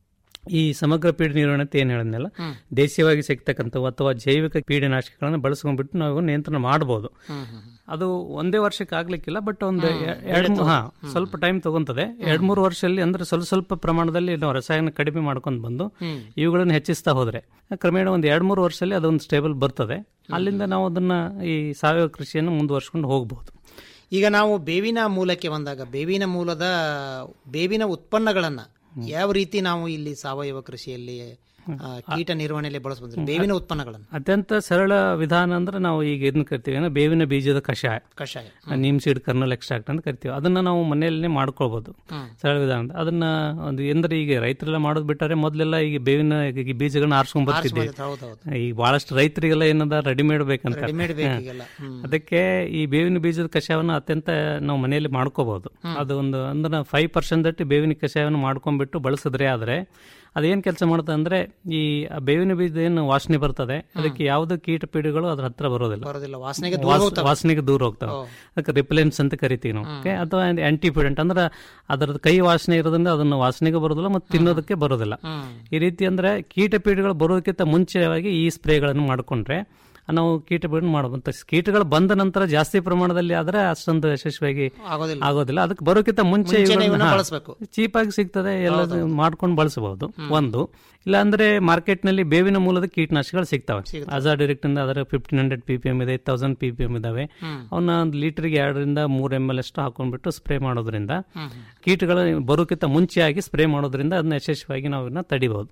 ಈ ಸಮಗ್ರ ಪೀಡೆ ನಿರ್ವಹಣೆ ಅಂತ ಏನು ಹೇಳಿದ್ನಲ್ಲ ದೇಶೀಯವಾಗಿ ಸಿಗ್ತಕ್ಕಂಥವು ಅಥವಾ ಜೈವಿಕ ಕೀಟನಾಶಕಗಳನ್ನು ಬಳಸ್ಕೊಂಡ್ಬಿಟ್ಟು ನಾವು ನಿಯಂತ್ರಣ ಮಾಡ್ಬೋದು ಅದು ಒಂದೇ ವರ್ಷಕ್ಕೆ ಆಗ್ಲಿಕ್ಕಿಲ್ಲ ಬಟ್ ಒಂದು ಎರಡು ಹಾ ಸ್ವಲ್ಪ ಟೈಮ್ ತಗೊಂತದೆ ಎರಡ್ ಮೂರು ವರ್ಷದಲ್ಲಿ ಅಂದ್ರೆ ಸ್ವಲ್ಪ ಸ್ವಲ್ಪ ಪ್ರಮಾಣದಲ್ಲಿ ನಾವು ರಸಾಯನ ಕಡಿಮೆ ಮಾಡ್ಕೊಂಡು ಬಂದು ಇವುಗಳನ್ನು ಹೆಚ್ಚಿಸ್ತಾ ಹೋದ್ರೆ ಕ್ರಮೇಣ ಒಂದು ಎರಡ್ ಮೂರು ವರ್ಷದಲ್ಲಿ ಅದೊಂದು ಸ್ಟೇಬಲ್ ಬರ್ತದೆ ಅಲ್ಲಿಂದ ನಾವು ಅದನ್ನ ಈ ಸಾವಯವ ಕೃಷಿಯನ್ನು ಮುಂದುವರ್ಸ್ಕೊಂಡು ಹೋಗ್ಬೋದು ಈಗ ನಾವು ಬೇವಿನ ಮೂಲಕ್ಕೆ ಬಂದಾಗ ಬೇವಿನ ಮೂಲದ ಬೇವಿನ ಉತ್ಪನ್ನಗಳನ್ನ ಯಾವ ರೀತಿ ನಾವು ಇಲ್ಲಿ ಸಾವಯವ ಕೃಷಿಯಲ್ಲಿ ಆ, ಕೀಟ ನಿರ್ವಹಣೆಯಲ್ಲಿ ಬಳಸಬಹುದು ಬೇವಿನ ಉತ್ಪನ್ನಗಳನ್ನು ಅತ್ಯಂತ ಸರಳ ವಿಧಾನ ಅಂದ್ರೆ ನಾವು ಈಗ ಇದನ್ನ ಕರಿತೀವಿ ಅಂದ್ರೆ ಬೇವಿನ ಬೀಜದ ಕಷಾಯ ಕಷಾಯ ನೀಮ್ ಸೀಡ್ ಕರ್ನಲ್ ಎಕ್ಸ್ಟ್ರಾಕ್ಟ್ ಅಂತ ಕರಿತೀವಿ ಅದನ್ನ ನಾವು ಮನೆಯಲ್ಲೇ ಮಾಡ್ಕೊಳ್ಬಹುದು ಸರಳ ವಿಧಾನ ಅದನ್ನ ಒಂದು ಎಂದ್ರೆ ಈಗ ರೈತರೆಲ್ಲ ಮಾಡೋದು ಬಿಟ್ಟರೆ ಮೊದಲೆಲ್ಲ ಈಗ ಬೇವಿನ ಈ ಬೀಜಗಳನ್ನ ಆರಿಸ್ಕೊಂಡ್ ಬರ್ತಿದ್ವಿ ಆರಿಸ್ಕೊಂಡ್ ಹೌದೌದು. ಈಗ ಬಹಳಷ್ಟು ರೈತರಿಗೆಲ್ಲ ಏನದ ರೆಡಿಮೇಡ್ ಬೇಕಂತ Readymade ಬೇಕು ಈಗೆಲ್ಲ. ಹಾ. ಅದಕ್ಕೆ ಈ ಬೇವಿನ ಬೀಜದ ಕಷಾಯವನ್ನು ಅತ್ಯಂತ ನಾವು ಮನೆಯಲ್ಲಿ ಮಾಡ್ಕೋಬಹುದು ಅದು ಒಂದು ಅಂದ್ರೆ ಫೈವ್ ಪರ್ಸೆಂಟ್ ದಟ್ಟು ಬೇವಿನ ಕಷಾಯವನ್ನು ಮಾಡ್ಕೊಂಡ್ಬಿಟ್ಟು ಬಳಸಿದ್ರೆ ಆದ್ರೆ ಅದೇನ್ ಕೆಲಸ ಮಾಡುತ್ತೆ ಅಂದ್ರೆ ಈ ಆ ಬೇವಿನ ಬೀಜದ ಏನು ವಾಸನೆ ಬರ್ತದೆ ಅದಕ್ಕೆ ಯಾವುದೇ ಕೀಟ ಪೀಡೆಗಳು ಅದ್ರ ಹತ್ರ ಬರೋದಿಲ್ಲ ಬರೋದಿಲ್ಲ ವಾಸನೆಗೆ ದೂರ ವಾಸ- ಹೋಗ್ತವೆ. ವಾಸನೆಗೆ ದೂರ ಹೋಗ್ತಾವೆ ಓ. ಅದಕ್ಕೆ ರಿಪ್ಲೆನ್ಸ್ ಅಂತ ಕರಿತೀವಿ ನಾವು Okay? ಅಥವಾ ಆಂಟಿಫಿಡೆಂಟ್ ಅಂದ್ರೆ ಅದರದ್ದು ಕೈ ವಾಸನೆ ಇರೋದ್ರಿಂದ ಅದನ್ನು ವಾಸನೆಗೆ ಬರೋದಿಲ್ಲ ಮತ್ತು ತಿನ್ನೋದಕ್ಕೆ ಬರೋದಿಲ್ಲ ಈ ರೀತಿ ಅಂದ್ರೆ ಕೀಟ ಪೀಡೆಗಳು ಬರೋದಕ್ಕಿಂತ ಮುಂಚೆವಾಗಿ ಈ ಸ್ಪ್ರೇಗಳನ್ನು ಮಾಡ್ಕೊಂಡ್ರೆ ನಾವು ಕೀಟ ಪೀಡೆ ಮಾಡಬಹುದು ಕೀಟಗಳು ಬಂದ ನಂತರ ಜಾಸ್ತಿ ಪ್ರಮಾಣದಲ್ಲಿ ಆದ್ರೆ ಅಷ್ಟೊಂದು ಯಶಸ್ವಿಯಾಗಿ ಆಗೋದಿಲ್ಲ. ಆಗೋದಿಲ್ಲ ಅದಕ್ಕೆ ಬರೋಕ್ಕಿಂತ ಮುಂಚೆ ಮುಂಚೆನೇ ಇವನ್ನ ಬಳಸ್ಬೇಕು. ಚೀಪ್ ಆಗಿ ಸಿಗ್ತದೆ ಎಲ್ಲ ಮಾಡ್ಕೊಂಡು ಬಳಸಬಹುದು ಒಂದು ಇಲ್ಲ ಅಂದ್ರೆ ಮಾರ್ಕೆಟ್ ನಲ್ಲಿ ಬೇವಿನ ಮೂಲದ ಕೀಟನಾಶಕಗಳು ಸಿಗ್ತವೆ ಅಜಾ ಡೈರೆಕ್ಟ್ ಇಂದ ಅದರ fifteen hundred P P M ಇದೆ ತೌಸಂಡ್ ಪಿ ಪಿ ಎಂ ಇದಾವೆ ಅವನ್ನ ಒಂದು ಲೀಟರ್ಗೆ ಎರಡರಿಂದ ಮೂರ್ ಎಮ್ ಎಲ್ ಅಷ್ಟು ಹಾಕೊಂಡ್ಬಿಟ್ಟು ಸ್ಪ್ರೇ ಮಾಡೋದ್ರಿಂದ ಕೀಟಗಳು ಬರೋಕ್ಕಿಂತ ಮುಂಚೆಯಾಗಿ ಸ್ಪ್ರೇ ಮಾಡೋದ್ರಿಂದ ಅದನ್ನ ಯಶಸ್ವಿಯಾಗಿ ನಾವು ಇದನ್ನ ತಡಿಬಹುದು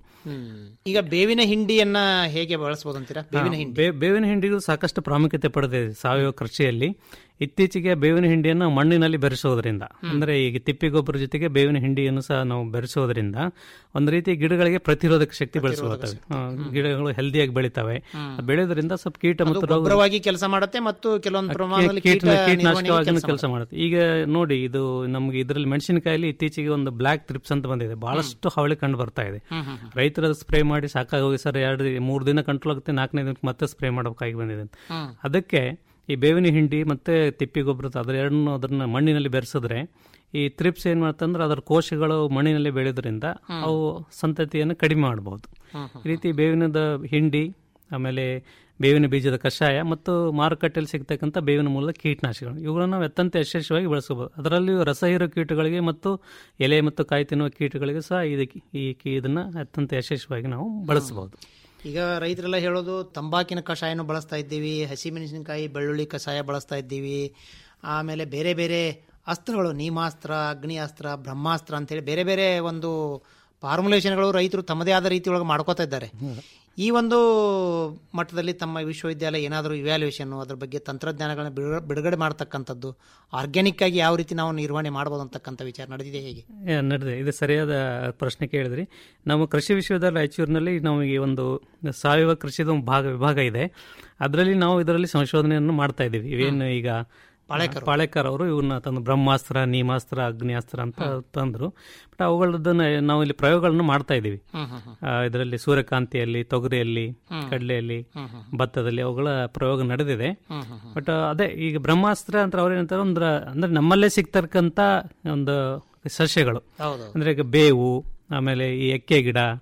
ಈಗ ಬೇವಿನ ಹಿಂಡಿಯನ್ನ ಹೇಗೆ ಬಳಸಬಹುದು ಅಂತೀರಾ ಬೇವಿನ ಹಿಂಡಿ ಬೇ- ಬೇವಿನ ಹಿಂಡಿಗೂ ಸಾಕಷ್ಟು ಪ್ರಾಮುಖ್ಯತೆ ಪಡೆದಿದೆ ಸಾವಯವ ಕೃಷಿಯಲ್ಲಿ ಇತ್ತೀಚೆಗೆ ಬೇವಿನ ಹಿಂಡಿಯನ್ನು ಮಣ್ಣಿನಲ್ಲಿ ಬೆರೆಸೋದ್ರಿಂದ ಅಂದ್ರೆ ಈಗ ತಿಪ್ಪಿ ಗೊಬ್ಬರ ಜೊತೆಗೆ ಬೇವಿನ ಹಿಂಡಿಯನ್ನು ಸಹ ನಾವು ಬೆರೆಸೋದ್ರಿಂದ ಒಂದು ರೀತಿ ಗಿಡಗಳಿಗೆ ಪ್ರತಿರೋಧಕ ಶಕ್ತಿ ಬೆಳೆಸುತ್ತವೆ ಗಿಡಗಳು ಹೆಲ್ದಿಯಾಗಿ ಬೆಳಿತವೆ ಬೆಳೆಯೋದ್ರಿಂದ ಸ್ವಲ್ಪ ಕೀಟ ಅದು ಮತ್ತು ರೋಗ ಗೊಬ್ಬರವಾಗಿ ಕೆಲಸ ಮಾಡುತ್ತೆ ಮತ್ತು ಕೆಲವೊಂದು ಪ್ರಮಾಣದಲ್ಲಿ ಕೀಟ ಕೀಟ ನಿರ್ವಹಣೆಗೆ ಕೀಟನಾಶಕವಾಗಿ ಕೆಲಸ ಕೆಲಸ ಮಾಡುತ್ತೆ ಈಗ ನೋಡಿ ಇದು ನಮ್ಗೆ ಇದರಲ್ಲಿ ಮೆಣಸಿನಕಾಯಲ್ಲಿ ಇತ್ತೀಚೆಗೆ ಒಂದು ಬ್ಲಾಕ್ ಟ್ರಿಪ್ಸ್ ಅಂತ ಬಂದಿದೆ ಬಹಳಷ್ಟು ಹಾವಳಿ ಕಂಡು ಬರ್ತಾ ಇದೆ ರೈತರ ಸ್ಪ್ರೇ ಮಾಡಿ ಸಾಕಾಗಿ ಹೋಗಿ ಸರ್ ಎರಡು ಮೂರು ದಿನ ಕಂಟ್ರೋಲ್ ಆಗುತ್ತೆ ನಾಲ್ಕನೇ ದಿನಕ್ಕೆ ಮತ್ತೆ ಸ್ಪ್ರೇ ಮಾಡಬೇಕಾಗಿ ಬಂದಿದೆ ಅಂತ. ಅದಕ್ಕೆ ಈ ಬೇವಿನ ಹಿಂಡಿ ಮತ್ತೆ ತಿಪ್ಪಿ ಗೊಬ್ಬರದ ಅದ್ರ ಎರಡನ್ನೂ ಅದನ್ನ ಮಣ್ಣಿನಲ್ಲಿ ಬೆರೆಸಿದ್ರೆ ಈ ತ್ರಿಪ್ಸ್ ಏನ್ ಮಾಡ್ತಂದ್ರೆ ಅದರ ಕೋಶಗಳು ಮಣ್ಣಿನಲ್ಲಿ ಬೆಳೆಯೋದ್ರಿಂದ ಅವು ಸಂತತಿಯನ್ನು ಕಡಿಮೆ ಮಾಡಬಹುದು ಈ ರೀತಿ ಬೇವಿನದ ಹಿಂಡಿ ಆಮೇಲೆ ಬೇವಿನ ಬೀಜದ ಕಷಾಯ ಮತ್ತು ಮಾರುಕಟ್ಟೆಯಲ್ಲಿ ಸಿಗ್ತಕ್ಕಂಥ ಬೇವಿನ ಮೂಲದ ಕೀಟನಾಶಕಗಳು ಇವುಗಳನ್ನು ನಾವು ಅತ್ಯಂತ ಯಶಸ್ವಿಯಾಗಿ ಬಳಸಬಹುದು ಅದರಲ್ಲಿಯೂ ರಸಹೀರೋ ಕೀಟಗಳಿಗೆ ಮತ್ತು ಎಲೆ ಮತ್ತು ಕಾಯಿ ತಿನ್ನುವ ಕೀಟಗಳಿಗೆ ಸಹ ಇದಕ್ಕೆ ಈ ಕಿ- ಇದನ್ನ ಅತ್ಯಂತ ಯಶಸ್ವಿಯಾಗಿ ನಾವು ಬಳಸಬಹುದು ಈಗ ರೈತರೆಲ್ಲ ಹೇಳೋದು ತಂಬಾಕಿನ ಕಷಾಯನೂ ಬಳಸ್ತಾ ಇದ್ದೀವಿ ಹಸಿಮೆಣಸಿನಕಾಯಿ ಬೆಳ್ಳುಳ್ಳಿ ಕಷಾಯ ಬಳಸ್ತಾ ಇದ್ದೀವಿ ಆಮೇಲೆ ಬೇರೆ ಬೇರೆ ಅಸ್ತ್ರಗಳು ನೀಮಾಸ್ತ್ರ ಅಗ್ನಿಯಾಸ್ತ್ರ ಬ್ರಹ್ಮಾಸ್ತ್ರ ಅಂತೇಳಿ ಬೇರೆ ಬೇರೆ ಒಂದು ಫಾರ್ಮುಲೇಷನ್ಗಳು ರೈತರು ತಮ್ಮದೇ ಆದ ರೀತಿಯೊಳಗೆ ಮಾಡ್ಕೋತಾ ಇದ್ದಾರೆ ಈ ಒಂದು ಮಟ್ಟದಲ್ಲಿ ತಮ್ಮ ವಿಶ್ವವಿದ್ಯಾಲಯ ಏನಾದರೂ ಇವ್ಯಾಲ್ಯೂಯೇಷನ್ ಅದ್ರ ಬಗ್ಗೆ ತಂತ್ರಜ್ಞಾನಗಳನ್ನ ಬಿಡುಗ- ಬಿಡುಗಡೆ ಮಾಡ್ತಕ್ಕಂಥದ್ದು ಆರ್ಗ್ಯಾನಿಕ್ ಆಗಿ ಯಾವ ರೀತಿ ನಾವು ನಿರ್ವಹಣೆ ಮಾಡ್ಬೋದು ಅಂತಕ್ಕಂಥ ವಿಚಾರ ನಡೆದಿದೆ ಹೇಗೆ ಏ, ನಡೆದಿದೆ ಇದು ಸರಿಯಾದ ಪ್ರಶ್ನೆ ಕೇಳಿದ್ರಿ ನಮ್ಮ ಕೃಷಿ ವಿಶ್ವವಿದ್ಯಾಲಯ ರಾಯಚೂರಿನಲ್ಲಿ ನಮಗೆ ಒಂದು ಸಾವಯವ ಕೃಷಿದ ಒಂದು ಭಾಗ ವಿಭಾಗ ಇದೆ ಅದರಲ್ಲಿ ನಾವು ಇದರಲ್ಲಿ ಸಂಶೋಧನೆಯನ್ನು ಮಾಡ್ತಾ ಇದ್ದೀವಿ ಇವೇನು ಈಗ ಪಾಳೇಕರ್ ಪಾಳೇಕರ್ ಅವರು ಇವನ್ನ ತಂದು ಬ್ರಹ್ಮಾಸ್ತ್ರ ನೀಮಾಸ್ತ್ರ ಅಗ್ನಿಯಾಸ್ತ್ರ ಅಂತ ತಂದ್ರು ಬಟ್ ಅವುಗಳದನ್ನ ನಾವು ಇಲ್ಲಿ ಪ್ರಯೋಗಗಳನ್ನು ಮಾಡ್ತಾ ಇದ್ದೀವಿ ಇದರಲ್ಲಿ ಸೂರ್ಯಕಾಂತಿಯಲ್ಲಿ ತೊಗರಿಯಲ್ಲಿ ಕಡಲೆಯಲ್ಲಿ ಭತ್ತದಲ್ಲಿ ಅವುಗಳ ಪ್ರಯೋಗ ನಡೆದಿದೆ ಬಟ್ ಅದೇ ಈಗ ಬ್ರಹ್ಮಾಸ್ತ್ರ ಅಂತ ಅವ್ರೇನಂತಾರೆ ಒಂದು ಅಂದ್ರೆ ನಮ್ಮಲ್ಲೇ ಸಿಗ್ತಕ್ಕಂತ ಒಂದು ಸಸ್ಯಗಳು ಹೌದು ಅಂದ್ರೆ ಈಗ ಬೇವು ಆಮೇಲೆ ಈ ಎಕ್ಕೆ ಗಿಡ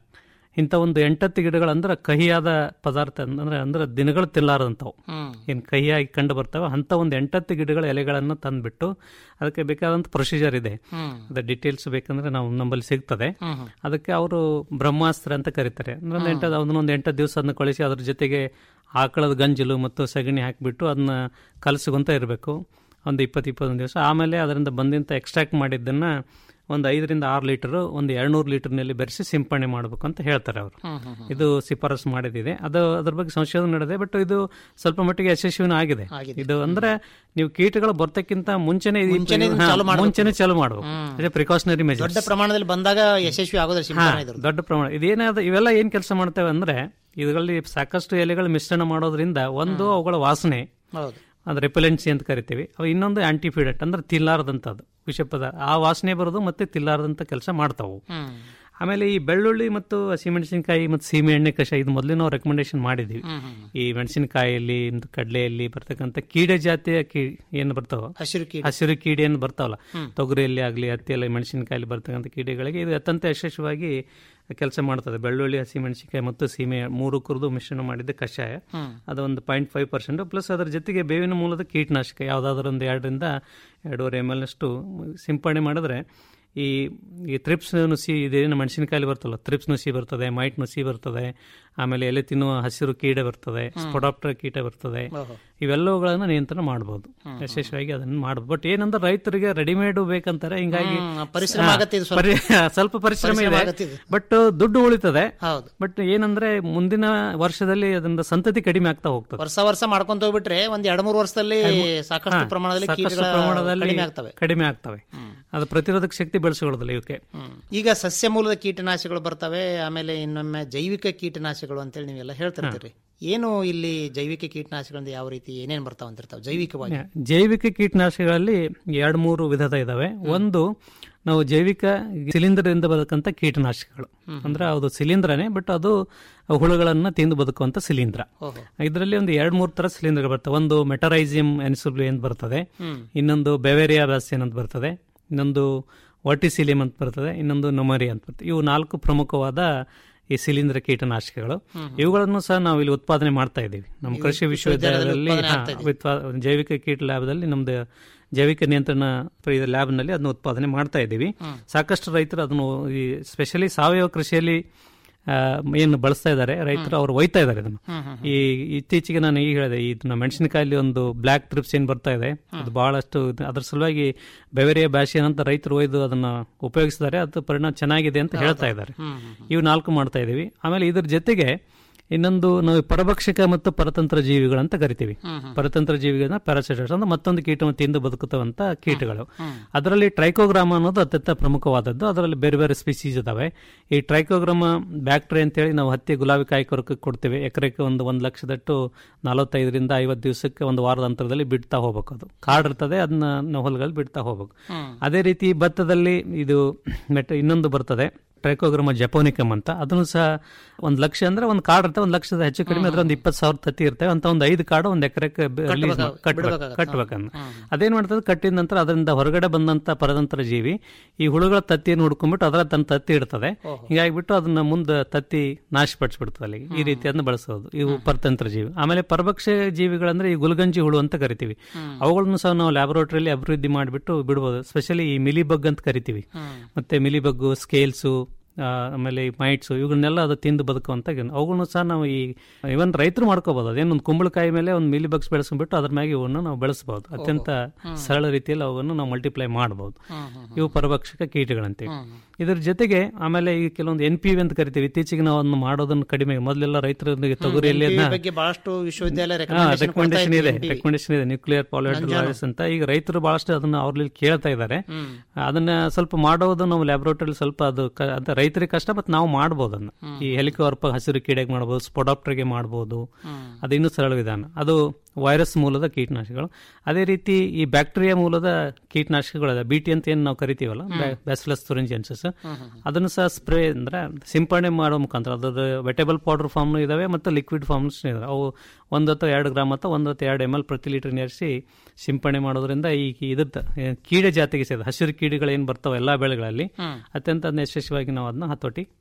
ಇಂಥ ಒಂದು ಎಂಟತ್ತು ಗಿಡಗಳು ಅಂದ್ರೆ ಕಹಿಯಾದ ಪದಾರ್ಥ ಅಂದ್ರೆ ಅಂದ್ರೆ ದಿನಗಳು ತಿನ್ನಲಾರದಂಥವು ಹ್ಮ್. ಏನು ಕಹಿಯಾಗಿ ಕಂಡು ಬರ್ತವೆ ಅಂಥ ಒಂದು ಎಂಟತ್ತು ಗಿಡಗಳ ಎಲೆಗಳನ್ನು ತಂದ್ಬಿಟ್ಟು ಅದಕ್ಕೆ ಬೇಕಾದಂಥ ಪ್ರೊಸೀಜರ್ ಇದೆ ಹ್ಮ್. ಅದ ಡೀಟೇಲ್ಸ್ ಬೇಕಂದ್ರೆ ನಾವು ನಮ್ಮಲ್ಲಿ ಸಿಗ್ತದೆ ಹ್ಮ್ ಹ್ಮ್. ಅದಕ್ಕೆ ಅವರು ಬ್ರಹ್ಮಾಸ್ತ್ರ ಅಂತ ಕರೀತಾರೆ ಅಂದ್ರೆ ಒಂದು ಎಂಟು ಅದನ್ನೊಂದು ಎಂಟು ದಿವಸ ಅದನ್ನ ಕಳಿಸಿ ಅದ್ರ ಜೊತೆಗೆ ಆಕಳದ ಗಂಜಲು ಮತ್ತು ಸಗಣಿ ಹಾಕಿಬಿಟ್ಟು ಅದನ್ನ ಕಲಸುವಂತ ಇರಬೇಕು ಒಂದು ಇಪ್ಪತ್ತು ಇಪ್ಪತ್ತೊಂದು ದಿವಸ ಆಮೇಲೆ ಅದರಿಂದ ಬಂದಿಂತ ಎಕ್ಸ್ಟ್ರಾಕ್ಟ್ ಮಾಡಿದ್ದನ್ನ ಒಂದು ಐದರಿಂದ ಆರು ಲೀಟರ್ ಒಂದು ಎರಡ್ನೂರು ಲೀಟರ್ನಲ್ಲಿ ಬೆರೆಸಿ ಸಿಂಪಡಣೆ ಮಾಡಬೇಕು ಅಂತ ಹೇಳ್ತಾರೆ ಅವರು ಹ್ಮ್, ಹ್ಮ್, ಹ್ಮ್. ಇದು ಶಿಫಾರಸು ಮಾಡಿದಿದೆ ಅದು ಅದ್ರ ಬಗ್ಗೆ ಸಂಶೋಧನೆ ನಡೆದಿದೆ ಬಟ್ ಇದು ಸ್ವಲ್ಪ ಮಟ್ಟಿಗೆ ಯಶಸ್ವಿನೂ ಆಗಿದೆ ಇದು ಅಂದ್ರೆ ನೀವು ಕೀಟಗಳು ಬರ್ತಕ್ಕಿಂತ ಮುಂಚೆನೆ ಇದು- ಮುಂಚೆನೆ ಹಾ, ಚಾಲು ಮಾಡ್ಬೇಕು. ಮುಂಚೆನೆ ಚಾಲು ಮಾಡಬೇಕು ಹ್ಮ್. ಅದೇ ಪ್ರಿಕಾಷನರಿ ಮೆಜರ್ಸ್ ದೊಡ್ಡ ಪ್ರಮಾಣದಲ್ಲಿ ಬಂದಾಗ ಯಶಸ್ವಿ ಆಗೋದ್ರ ಹಾ, ಸಿಂಪಡಣೆ ಇದ್ರದ್ದು. ದೊಡ್ಡ ಪ್ರಮಾಣ ಇದೇನಾದ ಇವೆಲ್ಲ ಏನ್ ಕೆಲಸ ಮಾಡ್ತೇವೆ ಅಂದ್ರೆ ಇದರಲ್ಲಿ ಸಾಕಷ್ಟು ಎಲೆಗಳು ಮಿಶ್ರಣ ಮಾಡೋದ್ರಿಂದ ಒಂದು ಅವುಗಳ ವಾಸನೆ ಹೌದು ಅದು ರೆಪಲೆನ್ಸಿ ಅಂತ ಕರಿತೀವಿ ಅವು ಇನ್ನೊಂದು ಆಂಟಿಫಿಡೆಂಟ್ ಅಂದ್ರೆ ತಿಲ್ಲಾರದಂಥದ್ದು ವಿಷಪದ ಆ ವಾಸನೆ ಬರೋದು ಮತ್ತೆ ತಿಲ್ಲಾರದಂಥ ಕೆಲಸ ಮಾಡ್ತಾವು ಹ್ಮ್. ಆಮೇಲೆ ಈ ಬೆಳ್ಳುಳ್ಳಿ ಮತ್ತು ಹಸಿಮೆಣಸಿನಕಾಯಿ ಮತ್ತು ಸೀಮೆ ಎಣ್ಣೆ ಕಷಾಯ ಇದು ಮೊದಲೇ ನಾವು ರೆಕಮೆಂಡೇಶನ್ ಮಾಡಿದ್ದೀವಿ ಹ್ಮ್, ಹ್ಮ್. ಈ ಮೆಣಸಿನಕಾಯಿಯಲ್ಲಿ ಒಂದು ಕಡಲೆಯಲ್ಲಿ ಬರ್ತಕ್ಕಂಥ ಕೀಡೆ ಜಾತಿಯ ಕೀ ಏನು ಬರ್ತಾವ ಹಸಿರು ಕೀಡೆ. ಹಸಿರು ಕೀಡೆ ಏನು ಬರ್ತಾವಲ್ಲ ಹ್ಮ್. ತೊಗರಿಯಲ್ಲಿ ಆಗಲಿ ಹತ್ತಿಯಲ್ಲಿ ಮೆಣಸಿನಕಾಯಲ್ಲಿ ಬರ್ತಕ್ಕಂಥ ಕೀಡೆಗಳಿಗೆ ಇದು ಅತ್ಯಂತ ಯಶಸ್ವಿಯಾಗಿ ಕೆಲಸ ಮಾಡ್ತದೆ ಬೆಳ್ಳುಳ್ಳಿ ಹಸಿಮೆಣಸಿನಕಾಯಿ ಮತ್ತು ಸೀಮೆ ಮೂರು ಕುರಿದು ಮಿಶ್ರಣ ಮಾಡಿದ ಕಷಾಯ ಹ್ಮ್. ಅದೊಂದು ಪಾಯಿಂಟ್ ಫೈವ್ ಪರ್ಸೆಂಟ್ ಪ್ಲಸ್ ಅದರ ಜೊತೆಗೆ ಬೇವಿನ ಮೂಲದ ಕೀಟನಾಶಕ ಯಾವುದಾದ್ರೂ ಒಂದು ಎರಡರಿಂದ ಎರಡೂವರೆ ಎಮ್ ಎಲ್ ಅಷ್ಟು ಸಿಂಪಡಣೆ ಮಾಡಿದ್ರೆ ಈ ಈ ತ್ರಿಪ್ಸ್ ನುಸಿ ಇದೇನು ಮೆಣಸಿನಕಾಯಿ ಬರ್ತಲ್ಲ ತ್ರಿಪ್ಸ್ ನುಸಿ ಬರ್ತದೆ ಮೈಟ್ ನುಸಿ ಬರ್ತದೆ ಆಮೇಲೆ ಎಲೆ ತಿನ್ನುವ ಹಸಿರು ಕೀಡೆ ಬರ್ತದೆ ಸ್ಪೊಡಾಪ್ಟರ್ ಕೀಟ ಬರ್ತದೆ ಓಹೋ. ಇವೆಲ್ಲವುಗಳನ್ನು ನಿಯಂತ್ರಣ ಮಾಡಬಹುದು ಯಶಸ್ವಿಯಾಗಿ ಅದನ್ನು ಮಾಡಬಹುದು ಬಟ್ ಏನಂದ್ರೆ ರೈತರಿಗೆ ರೆಡಿಮೇಡ್ ಬೇಕಂತಾರೆ ಹಿಂಗಾಗಿ ಹ್ಮ್, ಪರಿಶ್ರಮ ಹಾ, ಆಗತ್ತೆ ಇದು ಸ್ವಲ್ಪ. ಪರಿ- ಸ್ವಲ್ಪ ಪರಿಶ್ರಮ ಪರಿಶ್ರಮ ಇದೆ ಆಗತ್ತೆ ಇದು. ಬಟ್ ದುಡ್ಡು ಉಳಿತದೆ ಹೌದು ಬಟ್ ಏನಂದ್ರೆ ಮುಂದಿನ ವರ್ಷದಲ್ಲಿ ಅದರಿಂದ ಸಂತತಿ ಕಡಿಮೆ ಆಗ್ತಾ ಹೋಗ್ತದೆ ವರ್ಷ ವರ್ಷ ಮಾಡ್ಕೊಂತ ಹೋಗ್ಬಿಟ್ರೆ ಒಂದ್ ಎರಡ್ ಮೂರು ವರ್ಷದಲ್ಲಿ ಸಾಕಷ್ಟು ಹಾ, ಪ್ರಮಾಣದಲ್ಲಿ ಸಾಕಷ್ಟು ಕೀಟಗಳ ಪ್ರಮಾಣದಲ್ಲಿ ಕಡಿಮೆ ಆಗ್ತವೆ ಕಡಿಮೆ ಆಗ್ತವೆ ಅದು ಪ್ರತಿರೋಧಕ ಶಕ್ತಿ ಬೆಳೆಸಿಕೊಳ್ಳೋದಿಲ್ಲ ಇವಕ್ಕೆ ಈಗ ಸಸ್ಯ ಮೂಲದ ಕೀಟನಾಶಕಗಳು ಬರ್ತವೆ ಆಮೇಲೆ ಇನ್ನೊಮ್ಮೆ ಜೈವಿಕ ಕೀಟನಾಶಕಗಳು ಅಂತೇಳಿ ನೀವೆಲ್ಲ ಹೇಳ್ತಿರ್ತೀರಿ ಏನು ಇಲ್ಲಿ ಜೈವಿಕ ಕೀಟನಾಶಕಗಳಿಂದ ಯಾವ ರೀತಿ ಏನೇನ್ ಬರ್ತಾವ ಅಂತಿರ್ತಾವೆ ಜೈವಿಕವಾಗಿ ಜೈವಿಕ ಕೀಟನಾಶಕಗಳಲ್ಲಿ ಎರಡು ಮೂರು ವಿಧದ ಇದಾವೆ ಒಂದು ನಾವು ಜೈವಿಕ ಸಿಲಿಂಡರ್ ಇಂದ ಬದುಕಂತ ಕೀಟನಾಶಕಗಳು ಅಂದ್ರೆ ಅದು ಸಿಲಿಂದ್ರನೇ ಬಟ್ ಅದು ಹುಳುಗಳನ್ನ ತಿಂದು ಬದುಕುವಂತ ಸಿಲಿಂದ್ರ ಓಹೋ. ಇದರಲ್ಲಿ ಒಂದು ಎರಡ್ ಮೂರು ತರ ಸಿಲಿಂಡರ್ ಬರ್ತವೆ ಒಂದು ಮೆಟರೈಸಿಯಂ ಎನ್ಸುಬ್ಲಿ ಅಂತ ಬರ್ತದೆ ಹ್ಮ್. ಇನ್ನೊಂದು ಬೆವೇರಿಯಾ ಬ್ಯಾಸಿಯನ್ ಅಂತ ಬರ್ತದೆ ಇನ್ನೊಂದು ವರ್ಟಿಸಿಲಿಯಂ ಅಂತ ಬರ್ತದೆ ಇನ್ನೊಂದು ನೊಮರಿ ಅಂತ ಬರ್ತದೆ ಇವು ನಾಲ್ಕು ಪ್ರಮುಖವಾದ ಈ ಶಿಲೀಂಧ್ರ ಕೀಟನಾಶಕಗಳು ಇವುಗಳನ್ನು ಸಹ ನಾವು ಇಲ್ಲಿ ಉತ್ಪಾದನೆ ಮಾಡ್ತಾ ಇದ್ದೀವಿ ನಮ್ಮ ಈಗ ಕೃಷಿ ವಿಶ್ವವಿದ್ಯಾಲಯದಲ್ಲಿ ಉತ್ಪಾದನೆ ಹಾ, ಆಗ್ತಾ ಇದೆ. ಉತ್ಪಾ- ಜೈವಿಕ ಕೀಟ ಲ್ಯಾಬ್ದಲ್ಲಿ ನಮ್ದು ಜೈವಿಕ ನಿಯಂತ್ರಣ ಲ್ಯಾಬ್ನಲ್ಲಿ ಅದನ್ನು ಉತ್ಪಾದನೆ ಮಾಡ್ತಾ ಇದ್ದೀವಿ ಸಾಕಷ್ಟು ರೈತರು ಅದನ್ನು ಈ ಸ್ಪೆಷಲಿ ಸಾವಯವ ಕೃಷಿಯಲ್ಲಿ ಆ, ಏನು ಬಳಸ್ತಾ ಇದ್ದಾರೆ ರೈತರು ಅವರು ಒಯ್ತಾ ಇದ್ದಾರೆ ಇದನ್ನು ಈ ಇತ್ತೀಚೆಗೆ ನಾನು ಈಗ ಹೇಳಿದೆ ಇದನ್ನ ಮೆಣಸಿನಕಾಯಲ್ಲಿ ಒಂದು ಬ್ಲಾಕ್ ಟ್ರಿಪ್ಸ್ ಏನ್ ಬರ್ತಾ ಇದೆ ಅದು ಬಹಳಷ್ಟು ಇದು- ಅದ್ರ ಸಲುವಾಗಿ ಬೆವೆರಿಯ ಬ್ಯಾಷಿಯನ್ ಅಂತ ರೈತರು ಒಯ್ದು ಅದನ್ನ ಉಪಯೋಗಿಸಿದ್ದಾರೆ ಅದು ಪರಿಣಾಮ ಚೆನ್ನಾಗಿದೆ ಅಂತ ಹೇಳ್ತಾ ಇದ್ದಾರೆ ಇವು ನಾಲ್ಕು ಮಾಡ್ತಾ ಇದೀವಿ ಆಮೇಲೆ ಇದ್ರ ಜೊತೆಗೆ ಇನ್ನೊಂದು ನಾವು ಪರಭಕ್ಷಕ ಮತ್ತು ಪರತಂತ್ರ ಜೀವಿಗಳು ಅಂತ ಕರಿತೀವಿ ಪರತಂತ್ರ ಜೀವಿಗಳನ್ನ ಪ್ಯಾರಾಸೈಟಸ್ ಅಂದ್ರೆ ಮತ್ತೊಂದು ಕೀಟವನ್ನು ತಿಂದು ಬದುಕುತ್ತವಂತ ಕೀಟಗಳು ಅದರಲ್ಲಿ ಟ್ರೈಕೋಗ್ರಾಮ ಅನ್ನೋದು ಅತ್ಯಂತ ಪ್ರಮುಖವಾದದ್ದು ಅದರಲ್ಲಿ ಬೇರೆ ಬೇರೆ ಸ್ಪೀಸೀಸ್ ಇದಾವೆ ಈ ಟ್ರೈಕೋಗ್ರಾಮ ಬ್ಯಾಕ್ಟೀರಿಯಾ ಅಂತೇಳಿ ನಾವು ಹತ್ತಿ ಗುಲಾಬಿ ಕಾಯಿ ಕೊರಕಕ್ಕೆ ಕೊಡ್ತೇವೆ ಎಕರೆಗೆ ಒಂದು ಒಂದು ಲಕ್ಷದಟ್ಟು ನಲವತ್ತೈದರಿಂದ ಐವತ್ತು ದಿವಸಕ್ಕೆ ಒಂದು ವಾರದ ಅಂತರದಲ್ಲಿ ಬಿಡ್ತಾ ಹೋಗ್ಬೇಕು ಅದು ಕಾಡ್ ಇರ್ತದೆ ಅದನ್ನ ನಾವು ಹೊಲಗಳಲ್ಲಿ ಬಿಡ್ತಾ ಹೋಗ್ಬೇಕು ಅದೇ ರೀತಿ ಭತ್ತದಲ್ಲಿ ಇದು ಮೆಟ್ ಇನ್ನೊಂದು ಬರ್ತದೆ ಟ್ರೈಕೋಗ್ರಾಮ ಜಪೋನಿಕಮ್ ಅಂತ ಅದನ್ನು ಸಹ ಒಂದು ಲಕ್ಷ ಅಂದ್ರೆ ಒಂದು ಕಾರ್ಡ್ ಇರ್ತವೆ ಒಂದು ಲಕ್ಷದ ಹೆಚ್ಚು ಕಡಿಮೆ ಅದ್ರ ಒಂದು ಇಪ್ಪತ್ತು ಸಾವಿರ ತತ್ತಿ ಇರ್ತವೆ ಅಂತ ಒಂದು ಐದು ಕಾರ್ಡ್ ಒಂದು ಎಕರೆಗೆ ರಿಲೀಸ್ ಬಿಡ್ಬೇಕಾಗತ್ತೆ. ಕಟ್ಬೇಕನ್ನ ಅದೇನ್ ಮಾಡ್ತದೆ ಕಟ್ಟಿದ ನಂತರ ಅದರಿಂದ ಹೊರಗಡೆ ಬಂದಂತ ಪರತಂತ್ರ ಜೀವಿ ಈ ಹುಳುಗಳ ತತ್ತಿಯನ್ನು ಹುಡ್ಕೊಂಡ್ಬಿಟ್ಟು ಅದರ ತನ್ನ ತತ್ತಿ ಇಡ್ತದೆ ಹೀಗಾಗಿಬಿಟ್ಟು ಅದನ್ನ ಮುಂದೆ ತತ್ತಿ ನಾಶಪಡಿಸ್ಬಿಡ್ತದೆ ಅಲ್ಲಿಗೆ ಈ ರೀತಿ ಅದನ್ನ ಬಳಸೋದು ಇವು ಪರತಂತ್ರ ಜೀವಿ ಆಮೇಲೆ ಪರಭಕ್ಷ ಜೀವಿಗಳಂದ್ರೆ ಈ ಗುಲ್ಗಂಜಿ ಹುಳು ಅಂತ ಕರಿತೀವಿ ಅವುಗಳನ್ನು ಸಹ ನಾವು ಲ್ಯಾಬೊರೇಟರಿಯಲ್ಲಿ ಅಭಿವೃದ್ಧಿ ಮಾಡಿಬಿಟ್ಟು ಬಿಡ್ಬೋದು ಸ್ಪೆಷಲಿ ಈ ಮಿಲಿಬಗ್ ಅಂತ ಕರಿತೀವಿ ಮತ್ತೆ ಮಿಲಿಬಗ್ಗು ಸ್ಕೇಲ್ಸು ಆ, ಆಮೇಲೆ ಈ ಮೈಟ್ಸ್ ಇವುಗಳನ್ನೆಲ್ಲ ಅದು ತಿಂದು ಬದುಕುವಂತ ಅವುಗಳನ್ನು ಸಹ ನಾವು ಈ ಇವನ್ ರೈತರು ಮಾಡ್ಕೋಬಹುದು ಅದೇನೊಂದು ಕುಂಬಳಕಾಯಿ ಮೇಲೆ ಒಂದು ಮಿಲಿ ಬಗ್ಸ್ ಬೆಳೆಸ್ಕೊಂಡ್ಬಿಟ್ಟು ಅದ್ರ ಮ್ಯಾಗೆ ಇವನ್ನು ನಾವು ಬೆಳೆಸಬಹುದು ಅತ್ಯಂತ ಸರಳ ರೀತಿಯಲ್ಲಿ ಅವನ್ನು ನಾವು ಮಲ್ಟಿಪ್ಲೈ ಮಾಡಬಹುದು ಇವು ಪರಭಕ್ಷಕ ಕೀಟಗಳಂತೀವಿ ಇದ್ರ ಜೊತೆಗೆ ಆಮೇಲೆ ಈ ಕೆಲವೊಂದು ಎನ್ ಪಿ ವಿ ಅಂತ ಕರಿತೀವಿ ಇತ್ತೀಚೆಗೆ ನಾವು ಅದನ್ನು ಮಾಡೋದನ್ನು ಕಡಿಮೆ ಮೊದಲೆಲ್ಲ ರೈತರಿಗೆ ತೊಗರಿಯಲ್ಲಿ ಈ ಅದನ್ನ ಬಗ್ಗೆ ಬಹಳಷ್ಟು ವಿಶ್ವವಿದ್ಯಾಲಯ ರೆಕಮೆಂಡೇಶನ್ ಇದೆ ರೆಕಮೆಂಡೇಶನ್ ರೆಕಮೆಂಡೇಶನ್ ಇದೆ ನ್ಯೂಕ್ಲಿಯರ್ ಪಾಲಿಹೈಡ್ರೋಲೈಸಿಸ್ ಅಂತ ಈಗ ರೈತರು ಬಹಳಷ್ಟು ಅದನ್ನ ಅವ್ರಲ್ಲಿ ಕೇಳ್ತಾ ಇದ್ದಾರೆ ಅದನ್ನ ಸ್ವಲ್ಪ ಮಾಡೋದು ನಾವು ಲ್ಯಾಬೊರೇಟರಿ ಸ್ವಲ್ಪ ಅದು ಕ- ಅಂತ ರೈತರಿಗೆ ಕಷ್ಟ ಮತ್ತೆ ನಾವು ಮಾಡ್ಬೋದು ಅದನ್ನ ಈ ಹೆಲಿಕೋರ್ಪ ಹಸಿರು ಕೀಡೆಗೆ ಮಾಡ್ಬೋದು ಸ್ಪೊಡಾಪ್ಟರ್ಗೆ ಮಾಡ್ಬೋದು ಅದು ಇನ್ನೂ ಸರಳ ವಿಧಾನ ಅದು ವೈರಸ್ ಮೂಲದ ಕೀಟನಾಶಕಗಳು ಅದೇ ರೀತಿ ಈ ಬ್ಯಾಕ್ಟೀರಿಯಾ ಮೂಲದ ಕೀಟನಾಶಕಗಳು ಬಿ ಟಿ ಅಂತ ಏನು ನಾವು ಕರಿತೀವಲ್ಲ ಬ್ಯಾಸಿಲಸ್ ತುರಿಂಜೆನ್ಸಸ್ ಅದನ್ನು ಸಹ ಸ್ಪ್ರೇ ಅಂದ್ರೆ ಸಿಂಪಡಣೆ ಮಾಡೋ ಮುಖಾಂತರ ಅದ್ರ ವೆಟೇಬಲ್ ಪೌಡರ್ ಫಾರ್ಮ್ ಇದಾವೆ ಮತ್ತು ಲಿಕ್ವಿಡ್ ಫಾರ್ಮ್ಸ್ ಇದಾವೆ ಅವು ಒಂದು ಅಥವಾ ಎರಡು ಗ್ರಾಮ್ ಅಥವಾ ಒಂದು ಅಥವಾ ಎರಡು ಎಮ್ ಎಲ್ ಪ್ರತಿ ಲೀಟರ್ ನೀರಿಸಿ ಸಿಂಪಡಣೆ ಮಾಡೋದ್ರಿಂದ ಈ ಇದ್ರದ್ದು ಏನ್ ಕೀಡೆ ಜಾತಿಗೆ ಸೇರಿದ ಹಸಿರು ಕೀಡೆಗಳು ಏನು ಬರ್ತಾವೆ ಎಲ್ಲಾ ಬೆಳೆಗಳಲ್ಲಿ ಅತ್ಯಂತ ಅದನ್ನ ಯಶಸ್ವಿಯಾಗಿ ನಾವು ಅದನ್ನ ಹತೋಟಿ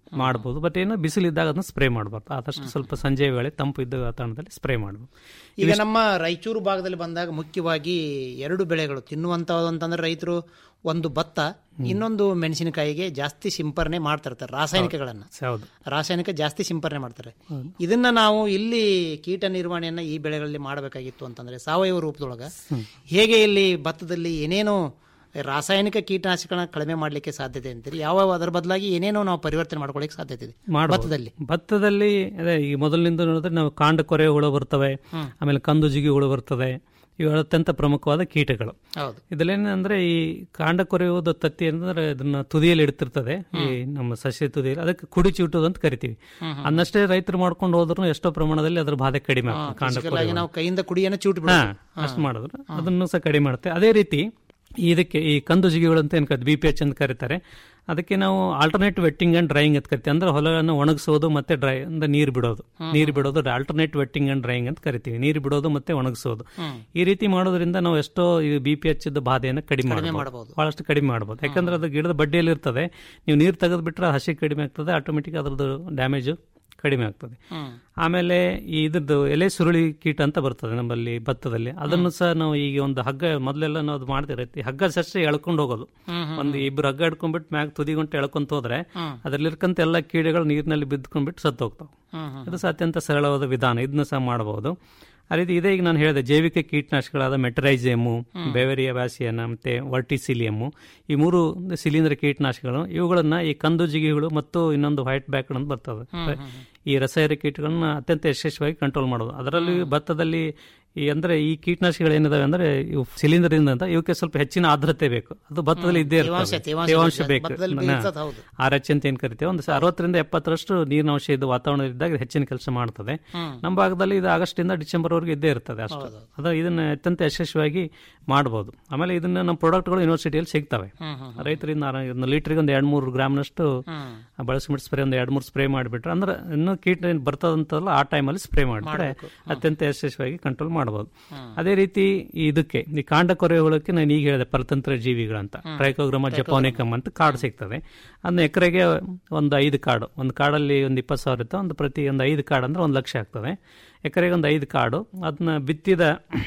ಮಾಡ್ಬೋದು ಬಟ್ ಏನು ಬಿಸಿಲಿದ್ದಾಗ ಅದನ್ನ ಸ್ಪ್ರೇ ಮಾಡಬಾರ್ದು ಆದಷ್ಟು ಸ್ವಲ್ಪ ಸಂಜೆ ವೇಳೆ ತಂಪು ಇದ್ದ ವಾತಾವರಣದಲ್ಲಿ ಸ್ಪ್ರೇ ಮಾಡಬೇಕು ಈಗ ನಮ್ಮ ರಾಯಚೂರು ಭಾಗದಲ್ಲಿ ಬಂದಾಗ ಮುಖ್ಯವಾಗಿ ಎರಡು ಬೆಳೆಗಳು ತಿನ್ನುವಂತಹದ್ದು ಅಂತಂದ್ರೆ ರೈತರು ಒಂದು ಭತ್ತ ಇನ್ನೊಂದು ಮೆಣಸಿನಕಾಯಿಗೆ ಜಾಸ್ತಿ ಸಿಂಪರಣೆ ಮಾಡ್ತಿರ್ತಾರೆ ರಾಸಾಯನಿಕಗಳನ್ನ ಹೌದು ರಾಸಾಯನಿಕ ಜಾಸ್ತಿ ಸಿಂಪರಣೆ ಮಾಡ್ತಾರೆ ಇದನ್ನ ನಾವು ಇಲ್ಲಿ ಕೀಟ ನಿರ್ವಹಣೆಯನ್ನ ಈ ಬೆಳೆಗಳಲ್ಲಿ ಮಾಡಬೇಕಾಗಿತ್ತು ಅಂತಂದ್ರೆ ಸಾವಯವ ರೂಪದೊಳಗ ಹೇಗೆ ಇಲ್ಲಿ ಭತ್ತದಲ್ಲಿ ಏನೇನೋ ರಾಸಾಯನಿಕ ಕೀಟನಾಶಕಗಳನ್ನ ಕಡಿಮೆ ಮಾಡಲಿಕ್ಕೆ ಸಾಧ್ಯತೆ ಅಂತೀರಿ ಯಾವ ಅದರ ಬದಲಾಗಿ ಏನೇನೋ ನಾವು ಪರಿವರ್ತನೆ ಮಾಡ್ಕೊಳ್ಳಿಕ್ಕೆ ಸಾಧ್ಯತೆ ಇದೆ ಮಾಡ್ಬೋದು. ಭತ್ತದಲ್ಲಿ ಭತ್ತದಲ್ಲಿ ಅದೇ ಈ ಮೊದಲಿನಿಂದ ನೋಡಿದ್ರೆ ನಾವು ಕಾಂಡ ಕೊರೆ ಹುಳು ಬರ್ತವೆ ಆಮೇಲೆ ಕಂದು ಜಿಗಿ ಹುಳು ಬರ್ತದೆ ಇವು ಅತ್ಯಂತ ಪ್ರಮುಖವಾದ ಕೀಟಗಳು ಹೌದು ಇದಲ್ಲೇನಂದ್ರೆ ಈ ಕಾಂಡ ಕೊರೆಯುವುದು ತತ್ತಿ ಅಂದ್ರೆ ಅದನ್ನ ತುದಿಯಲ್ಲಿ ಇಡ್ತಿರ್ತದೆ ಈ ನಮ್ಮ ಸಸ್ಯ ತುದಿಯಲ್ಲಿ ಅದಕ್ಕೆ ಕುಡಿ ಚಿವುಟೋದು ಅಂತ ಕರಿತೀವಿ ಅನ್ನಷ್ಟೇ ರೈತರು ಮಾಡ್ಕೊಂಡು ಹೋದ್ರು ಎಷ್ಟೋ ಪ್ರಮಾಣದಲ್ಲಿ ಅದ್ರ ಬಾಧೆ ಕಡಿಮೆ ಆಗ್ತದೆ ಕಾಂಡ Physical ಆಗಿ ಕೊರೆಯುವುದು. ನಾವು ಕೈಯಿಂದ ಕುಡಿಯನ್ನು ಚೂಟ್ ಹಾ, ಅಷ್ಟು ಮಾಡಿದ್ರು ಅದನ್ನು ಸಹ ಕಡಿಮೆ ಮಾಡುತ್ತೆ ಅದೇ ರೀತಿ ಇದಕ್ಕೆ ಈ ಕಂದು ಜಿಗಿಗಳು ಅಂತ ಏನ್ ಕರಿತೀವಿ ಬಿ ಪಿ ಎಚ್ ಅಂತ ಕರೀತಾರೆ ಅದಕ್ಕೆ ನಾವು ಆಲ್ಟರ್ನೇಟ್ ವೆಟ್ಟಿಂಗ್ ಅಂಡ್ ಡ್ರೈಯಿಂಗ್ ಅಂತ ಕರಿತೀವಿ ಅಂದ್ರೆ ಹೊಲವನ್ನು ಒಣಗಿಸೋದು ಮತ್ತೆ ಡ್ರೈ ಅಂದ್ರೆ ನೀರು ಬಿಡೋದು ನೀರು ಬಿಡೋದು ಆಲ್ಟರ್ನೇಟ್ ವೆಟ್ಟಿಂಗ್ ಅಂಡ್ ಡ್ರೈಯಿಂಗ್ ಅಂತ ಕರಿತೀವಿ ನೀರು ಬಿಡೋದು ಮತ್ತೆ ಒಣಗಿಸೋದು ಈ ರೀತಿ ಮಾಡೋದ್ರಿಂದ ನಾವು ಎಷ್ಟೋ ಈ ಬಿ ಪಿ ಎಚ್ ಬಾಧೆಯನ್ನು ಕಡಿಮೆ ಮಾಡಬಹುದು ಮಾಡ್ಬೋದು. ಬಹಳಷ್ಟು ಕಡಿಮೆ ಮಾಡಬಹುದು ಯಾಕಂದ್ರೆ ಅದು ಗಿಡದ ಬಡ್ಡಿಯಲ್ಲಿ ಇರ್ತದೆ ನೀವು ನೀರು ತೆಗೆದು ಬಿಟ್ರೆ ಹಸಿ ಕಡಿಮೆ ಆಗ್ತದೆ ಆಟೋಮೆಟಿಕ್ ಅದ್ರದ್ದು ಡ್ಯಾಮೇಜ್ ಕಡಿಮೆ ಆಗ್ತದೆ ಆಮೇಲೆ ಈ ಇದ್ರದ್ದು ಎಲೆ ಸುರುಳಿ ಕೀಟ ಅಂತ ಬರ್ತದೆ ನಮ್ಮಲ್ಲಿ ಭತ್ತದಲ್ಲಿ ಅದನ್ನು ಸಹ ನಾವು ಈಗ ಒಂದು ಹಗ್ಗ ಮೊದಲೆಲ್ಲ ನಾವು ಅದು ಮಾಡ್ತಿರತ್ತಿ ಹಗ್ಗ ಸಷ್ಟೇ ಎಳ್ಕೊಂಡು ಹೋಗೋದು ಒಂದು ಇಬ್ರು ಹಗ್ಗ ಹಿಡ್ಕೊಂಡ್ಬಿಟ್ಟು ಮ್ಯಾಗ ತುದಿಗೊಂಟು ಎಳ್ಕೊಂತ ಹೋದ್ರೆ ಅದ್ರಲ್ಲಿರ್ಕಂತ ಎಲ್ಲ ಕೀಡೆಗಳು ನೀರಿನಲ್ಲಿ ಬಿದ್ಕೊಂಡ್ಬಿಟ್ಟು ಸತ್ತು ಹೋಗ್ತಾವೆ ಇದು ಸಹ ಅತ್ಯಂತ ಸರಳವಾದ ವಿಧಾನ ಇದನ್ನ ಸಹ ಮಾಡಬಹುದು ಆ ರೀತಿ ಇದೇ ಈಗ ನಾನು ಹೇಳಿದೆ ಜೈವಿಕ ಕೀಟನಾಶಕಗಳಾದ ಮೆಟರೈಸೇಮು ಬೆವೆರಿಯಾ ಬ್ಯಾಸಿಯನ ಮತ್ತೆ ವರ್ಟಿಸಿಲಿಯಮ್ಮು ಈ ಮೂರು ಶಿಲೀಂಧ್ರ ಕೀಟನಾಶಕಗಳು ಇವುಗಳನ್ನ ಈ ಕಂದು ಜಿಗಿಗಳು ಮತ್ತು ಇನ್ನೊಂದು ವೈಟ್ ಬ್ಯಾಕ್ ಅಂತ ಬರ್ತದೆ ಈ ರಸಾಯನ ಕೀಟಗಳನ್ನ ಅತ್ಯಂತ ಯಶಸ್ವಿಯಾಗಿ ಕಂಟ್ರೋಲ್ ಮಾಡೋದು ಅದರಲ್ಲಿ ಭತ್ತದಲ್ಲಿ ಈ ಅಂದ್ರೆ ಈ ಕೀಟನಾಶಕಗಳು ಏನಿದಾವೆ ಅಂದ್ರೆ ಇವು ಶಿಲೀಂಧ್ರದಿಂದ ಅಂತ ಇವಕ್ಕೆ ಸ್ವಲ್ಪ ಹೆಚ್ಚಿನ ಆರ್ದ್ರತೆ ಬೇಕು ಅದು ಭತ್ತದಲ್ಲಿ ಇದ್ದೇ ತೇವಾಂಶ- ಇರ್ತದೆ ತೇವಾಂಶ ತೇವಾಂಶ ಬೇಕು. ಬೇಕು ಭತ್ತದಲ್ಲಿ ನ- ಇರ್ತದೆ, ಹೌದು. ಆರ್ ಎಚ್ ಅಂತ ಏನ್ ಕರಿತೇವೆ ಒಂದು ಸ- ಅರವತ್ತರಿಂದ ಎಪ್ಪತ್ತರಷ್ಟು ನೀರಿನ ಅಂಶ ಇದ್ದು ವಾತಾವರಣ ಇದ್ದಾಗ ಇದು ಹೆಚ್ಚಿನ ಕೆಲಸ ಮಾಡ್ತದೆ ನಮ್ಮ ಭಾಗದಲ್ಲಿ ಇದು ಆಗಸ್ಟ್ ಇಂದ ಡಿಸೆಂಬರ್ ವರೆಗೆ ಇದ್ದೇ ಇರ್ತದೆ ಅಷ್ಟು ಅದು ಇದನ್ನ ಅತ್ಯಂತ ಯಶಸ್ವಿಯಾಗಿ ಮಾಡಬಹುದು ಆಮೇಲೆ ಇದನ್ನ ನಮ್ಮ ಪ್ರಾಡಕ್ಟ್ಗಳು ಯೂನಿವರ್ಸಿಟಿಯಲ್ಲಿ ಸಿಗ್ತವೆ ರೈತರಿಂದ ಆರ- ಒಂದು ಲೀಟರ್ಗೆ ಒಂದು ಎರಡ್ ಮೂರು ಗ್ರಾಮ್ನಷ್ಟು ಬಳಸ್ಬಿಟ್ಟು ಸ್ಪ್ರೇ ಒಂದು ಎರಡ್ ಮೂರು ಸ್ಪ್ರೇ ಮಾಡಿಬಿಟ್ರೆ ಅಂದ್ರೆ ಇನ್ನೂ ಕೀಟ ಏನ್ ಬರ್ತದಂತಲ್ಲ ಆ ಟೈಮಲ್ಲಿ ಸ್ಪ್ರೇ ಮಾಡಿಬಿಟ್ರೆ ಅತ್ಯಂತ ಯಶಸ್ವಿಯಾಗಿ ಕಂಟ್ರೋಲ್ ಮಾಡಬಹುದು ಅದೇ ರೀತಿ ಈ ಇದಕ್ಕೆ ಈ ಕಾಂಡ ಕೊರೆಯುವುದಕ್ಕೆ ನಾನು ಈಗ ಹೇಳಿದೆ ಪರತಂತ್ರ ಜೀವಿಗಳಂತ ಟ್ರೈಕೋಗ್ರಾಮ ಜಪಾನಿಕಮ್ ಅಂತ ಕಾರ್ಡ್ ಸಿಗ್ತದೆ ಅದನ್ನ ಎಕರೆಗೆ ಒಂದು ಐದು ಕಾರ್ಡು ಒಂದು ಕಾರ್ಡಲ್ಲಿ ಒಂದು ಇಪ್ಪತ್ತು ಸಾವಿರ ಇತ್ತು ಒಂದು ಪ್ರತಿ ಒಂದು ಐದು ಕಾರ್ಡ್ ಅಂದ್ರೆ ಒಂದು ಲಕ್ಷ ಆಗ್ತದೆ ಎಕರೆಗೆ ಒಂದು ಐದು ಕಾರ್ಡು ಅದನ್ನ ಬಿತ್ತಿದ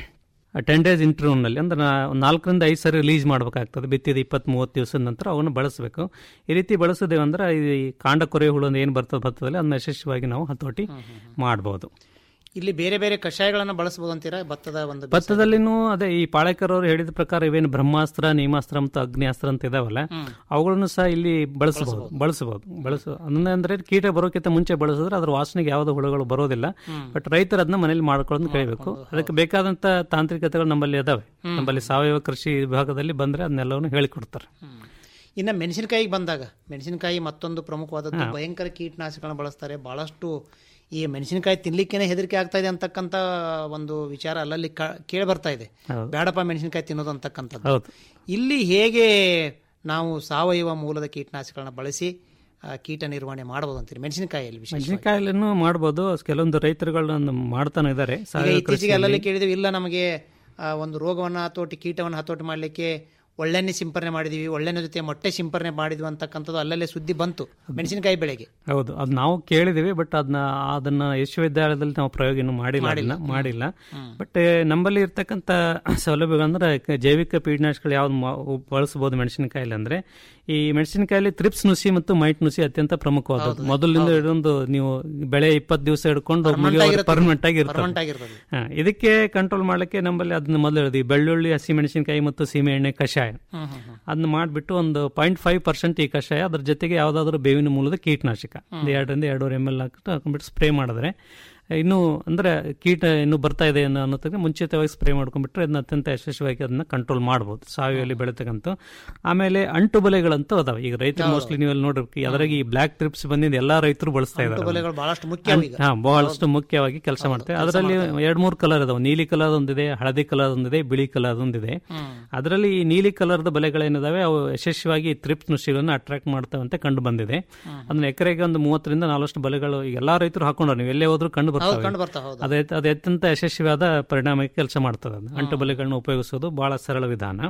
ಟೆನ್ ಡೇಸ್ ಇಂಟರ್ವ್ಯೂನಲ್ಲಿ ಅಂದ್ರೆ ನಾ- ಒಂದ್ ನಾಲ್ಕರಿಂದ ಐದು ಸರಿ ರಿಲೀಸ್ ಮಾಡಬೇಕಾಗ್ತದೆ ಬಿತ್ತಿದ ಇಪ್ಪತ್ತ್ ಮೂವತ್ತು ದಿವಸದ ನಂತರ ಅವನ್ನು ಬಳಸಬೇಕು ಈ ರೀತಿ ಬಳಸಿದೇವೆ ಅಂದ್ರೆ ಈ ಕಾಂಡ ಕೊರೆ ಹುಳು ಅಂತ ಏನು ಬರ್ತದೆ ಭತ್ತದಲ್ಲಿ ಅದನ್ನ ಯಶಸ್ವಿಯಾಗಿ ನಾವು ಹತೋಟಿ ಮಾಡಬಹುದು ಇಲ್ಲಿ ಬೇರೆ ಬೇರೆ ಕಷಾಯಗಳನ್ನ ಬಳಸಬಹುದು ಅಂತೀರಾ ಭತ್ತದ ಒಂದು ಭತ್ತದಲ್ಲಿನೂ ಅದೇ ಈ ಪಾಳೇಕರ್ ಅವರು ಹೇಳಿದ ಪ್ರಕಾರ ಇವೇನು ಬ್ರಹ್ಮಾಸ್ತ್ರ ನೀಮಾಸ್ತ್ರ ಮತ್ತು ಅಗ್ನಿಯಾಸ್ತ್ರ ಅಂತ ಇದಾವಲ್ಲ ಅವುಗಳನ್ನು ಸಹ ಇಲ್ಲಿ ಬಳಸಬಹುದು ಬಳಸಬಹುದು ಬಳಸ ಅಂದ್ರೆ ಕೀಟ ಬರೋಕ್ಕಿಂತ ಮುಂಚೆ ಬಳಸಿದ್ರೆ ಅದ್ರ ವಾಸನೆಗೆ ಯಾವುದೇ ಹುಳುಗಳು ಬರೋದಿಲ್ಲ ಬಟ್ ರೈತರು ಅದನ್ನ ಮನೇಲಿ ಮಾಡ್ಕೊಳ್ಳೋದು ಕಲಿಬೇಕು ಅದಕ್ಕೆ ಬೇಕಾದಂತ ತಾಂತ್ರಿಕತೆಗಳು ನಮ್ಮಲ್ಲಿ ಅದಾವೆ ನಮ್ಮಲ್ಲಿ ಸಾವಯವ ಕೃಷಿ ವಿಭಾಗದಲ್ಲಿ ಬಂದ್ರೆ ಅದನ್ನೆಲ್ಲವನ್ನು ಹೇಳಿಕೊಡ್ತಾರೆ ಇನ್ನ ಮೆಣಸಿನಕಾಯಿಗೆ ಬಂದಾಗ ಮೆಣಸಿನಕಾಯಿ ಮತ್ತೊಂದು ಪ್ರಮುಖವಾದದ್ದು ಭಯಂಕರ ಕೀಟನಾಶಕಗಳನ್ನ ಬಳಸ್ತಾರೆ ಬಹಳಷ್ಟು ಈ ಮೆಣಸಿನಕಾಯಿ ತಿನ್ಲಿಕ್ಕೇನೆ ಹೆದರಿಕೆ ಆಗ್ತಾ ಇದೆ ಅಂತಕ್ಕಂತ ಒಂದು ವಿಚಾರ ಅಲ್ಲಲ್ಲಿ ಕೇಳಿ ಬರ್ತಾ ಇದೆ ಹೌದು. ಬೇಡಪ್ಪ ಮೆಣಸಿನಕಾಯಿ ತಿನ್ನೋದು ಅಂತಕ್ಕಂಥದ್ದು ಹೌದು ಇಲ್ಲಿ ಹೇಗೆ ನಾವು ಸಾವಯವ ಮೂಲದ ಕೀಟನಾಶಕಗಳನ್ನ ಬಳಸಿ ಆ, ಕೀಟ ನಿರ್ವಹಣೆ ಮಾಡಬಹುದು ಅಂತೀರಿ ಮೆಣಸಿನಕಾಯಿಯಲ್ಲಿ ವಿಶೇಷ ಮೆಣಸಿನಕಾಯಿಲನ್ನು ಮಾಡಬಹುದು ಕೆಲವೊಂದು ರೈತರುಗಳನ್ನ ಮಾಡ್ತಾನೆ ಇದ್ದಾರೆ ಈಗ ಸಾವಯವ ಇತ್ತೀಚೆಗೆ ಕೃಷಿಯಲ್ಲಿ. ಅಲ್ಲಲ್ಲಿ ಕೇಳಿದ್ವಿ ಇಲ್ಲ ನಮಗೆ ಆ, ಒಂದು ರೋಗವನ್ನ ಹತೋಟಿ ಕೀಟವನ್ನು ಹತೋಟಿ ಮಾಡಲಿಕ್ಕೆ ಒಳ್ಳೆಣ್ಣೆ ಸಿಂಪರಣೆ ಮಾಡಿದೀವಿ ಒಳ್ಳೆಣ್ಣೆ ಜೊತೆ ಮೊಟ್ಟೆ ಸಿಂಪರಣೆ ಮಾಡಿದ್ವಿ ಅಂತಕ್ಕಂಥದ್ದು ಅಲ್ಲಲ್ಲೇ ಸುದ್ದಿ ಬಂತು ಮೆಣಸಿನಕಾಯಿ ಬೆಳೆಗೆ ಹೌದು ಅದು ನಾವು ಕೇಳಿದೀವಿ ಬಟ್ ಅದನ್ನ ಅದನ್ನ ವಿಶ್ವವಿದ್ಯಾಲಯದಲ್ಲಿ ನಾವು ಪ್ರಯೋಗ ಇನ್ನೂ ಮಾಡಿಲ್ಲ ಅದನ್ನ ಮಾಡಿಲ್ಲ ಬಟ್ ನಮ್ಮಲ್ಲಿ ಇರ್ತಕ್ಕಂಥ ಸೌಲಭ್ಯಗಳಂದ್ರೆ ಕ- ಜೈವಿಕ ಕೀಟನಾಶಕಗಳು ಯಾವ್ದು ಮಾ- ಉಪ್- ಬಳಸಬಹುದು ಮೆಣಸಿನಕಾಯಿಲಿ ಅಂದ್ರೆ ಈ ಮೆಣಸಿನಕಾಯಲ್ಲಿ ತ್ರಿಪ್ಸ್ ನುಸಿ ಮತ್ತು ಮೈಟ್ ನುಸಿ ಅತ್ಯಂತ ಪ್ರಮುಖವಾದದ್ದು ಮೊದಲಿಂದ ಹಿಡಿದು ನೀವು ಬೆಳೆ ಇಪ್ಪತ್ತು ದಿವಸ ಹಿಡ್ಕೊಂಡು ಆಗಿರುತ್ತೆ. ಪರ್ಮನೆಂಟ್ ಆಗಿ Permanent ಇರ್ತದೆ ಆಗಿರ್ತದೆ. ಹಾ, ಇದಕ್ಕೆ ಕಂಟ್ರೋಲ್ ಮಾಡ್ಲಿಕ್ಕೆ ನಮ್ಮಲ್ಲಿ ಅದನ್ನ ಮೊದಲು ಹೇಳಿದ್ವಿ ಬೆಳ್ಳುಳ್ಳಿ ಹಸಿ ಮೆಣಸಿನಕಾಯಿ ಮತ್ತು ಸೀಮೆ ಎಣ್ಣೆ ಕಷಾಯ ಅದನ್ನ ಮಾಡಿಬಿಟ್ಟು ಒಂದು ಪಾಯಿಂಟ್ ಫೈವ್ ಪರ್ಸೆಂಟ್ ಈ ಕಷಾಯ ಅದ್ರ ಜೊತೆಗೆ ಯಾವ್ದಾದ್ರು ಬೇವಿನ ಮೂಲದ ಕೀಟನಾಶಕ ಒಂದು ಎರಡರಿಂದ ಎರಡೂವರೆ ಎಮ್ ಎಲ್ ಹಾಕಿಟ್ಟು ಹಾಕೊಂಡ್ಬಿಟ್ಟು ಸ್ಪ್ರೇ ಮಾಡಿದ್ರೆ ಇನ್ನು ಅಂದ್ರೆ ಕೀಟ ಇನ್ನು ಬರ್ತಾ ಇದೆ ಅನ್ನೋ ಅನ್ನೋದಕ್ಕೆ ಮುಂಚಿತವಾಗಿ ಸ್ಪ್ರೇ ಮಾಡ್ಕೊಂಡ್ಬಿಟ್ರೆ ಅದನ್ನ ಅತ್ಯಂತ ಯಶಸ್ವಿಯಾಗಿ ಅದನ್ನ ಕಂಟ್ರೋಲ್ ಮಾಡ್ಬೋದು ಸಾವಯವಲ್ಲಿ ಬೆಳೆತಕ್ಕಂಥ ಆಮೇಲೆ ಅಂಟು ಬಲೆಗಳಂತೂ ಅದಾವೆ ಈಗ ರೈತರು ಮೋಸ್ಟ್ಲಿ ನೀವೆಲ್ಲ ನೋಡಿರ್ಬೇಕು ಅದ್ರಾಗ ಈ ಬ್ಲಾಕ್ ಟ್ರಿಪ್ಸ್ ಬಂದಿದ್ದು ಎಲ್ಲಾ ರೈತರು ಬಳಸ್ತಾ ಇದ್ದಾರೆ ಬಲೆಗಳು ಬಹಳಷ್ಟು ಮುಖ್ಯ ಈಗ ಹಾ ಬಹಳಷ್ಟು ಮುಖ್ಯವಾಗಿ ಕೆಲಸ ಮಾಡ್ತೇವೆ ಅದರಲ್ಲಿ ಎರಡ್ ಮೂರು ಕಲರ್ ಇದಾವೆ ನೀಲಿ ಕಲರ್ ಒಂದಿದೆ ಹಳದಿ ಕಲರ್ ಒಂದಿದೆ ಬಿಳಿ ಕಲರ್ ಒಂದಿದೆ ಅದರಲ್ಲಿ ಈ ನೀಲಿ ಕಲರ್ದ ಬಲೆಗಳೇನಿದಾವೆ ಅವು ಯಶಸ್ವಿಯಾಗಿ ತ್ರಿಪ್ಸ್ ನುಸಿಗಳನ್ನ ಅಟ್ರಾಕ್ಟ್ ಮಾಡ್ತವೆ ಅಂತ ಕಂಡು ಬಂದಿದೆ ಅದನ್ನ ಎಕರೆಗೆ ಒಂದು ಮೂವತ್ತರಿಂದ ನಾಲ್ವಷ್ಟು ಬಲೆಗಳು ಈಗ ಎಲ್ಲಾ ರೈತರು ಹಾಕೊಂಡ್ರು ನೀವು ಎಲ್ಲೇ ಹೋದ್ರೂ ಕಂಡು ಹೌದು, ಕಂಡು ಬರ್ತವೆ ಬರ್ತಾವೆ, ಹೌದು. ಅದೇ ಅದು ಅತ್ಯಂತ ಯಶಸ್ವಿಯಾದ ಪರಿಣಾಮಕ್ಕೆ ಕೆಲಸ ಮಾಡ್ತದೆ ಅದು ಅಂಟು ಬಲೆಗಳನ್ನ ಉಪಯೋಗಿಸೋದು ಬಹಳ ಸರಳ ವಿಧಾನ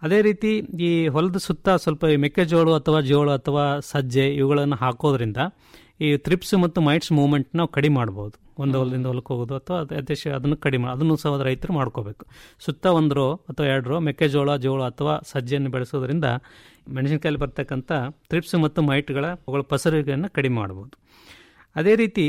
ಅದೇ ರೀತಿ ಈ ಹೊಲದ ಸುತ್ತ ಸ್ವಲ್ಪ ಈ ಮೆಕ್ಕೆಜೋಳ ಅಥವಾ ಜೋಳ ಅಥವಾ ಸಜ್ಜೆ ಇವುಗಳನ್ನು ಹಾಕೋದ್ರಿಂದ ಈ ತ್ರಿಪ್ಸ್ ಮತ್ತು ಮೈಟ್ಸ್ ಮೂವ್ಮೆಂಟ್ ನಾವು ಕಡಿಮೆ ಮಾಡ್ಬೋದು ಒಂದು ಹೊಲದಿಂದ ಹೊಲಕ್ಕೆ ಹೋಗೋದು ಅಥವಾ ಅದ್- ಅದೇ ಅದನ್ನು ಕಡಿಮೆ ಅದನ್ನು ಸಹ ರೈತರು ಮಾಡ್ಕೋಬೇಕು ಸುತ್ತ ಒಂದು ರೋ ಅಥವಾ ಎರಡು ರೋ ಮೆಕ್ಕೆಜೋಳ ಜೋಳ ಅಥವಾ ಸಜ್ಜೆಯನ್ನು ಬೆಳೆಸೋದ್ರಿಂದ ಮೆಣಸಿನಕಾಯಲ್ಲಿ ಬರ್ತಕ್ಕಂಥ ತ್ರಿಪ್ಸ್ ಮತ್ತು ಮೈಟ್ಗಳ ಅವುಗಳ ಪಸರಿಗೆಯನ್ನು ಕಡಿಮೆ ಮಾಡ್ಬೋದು ಅದೇ ರೀತಿ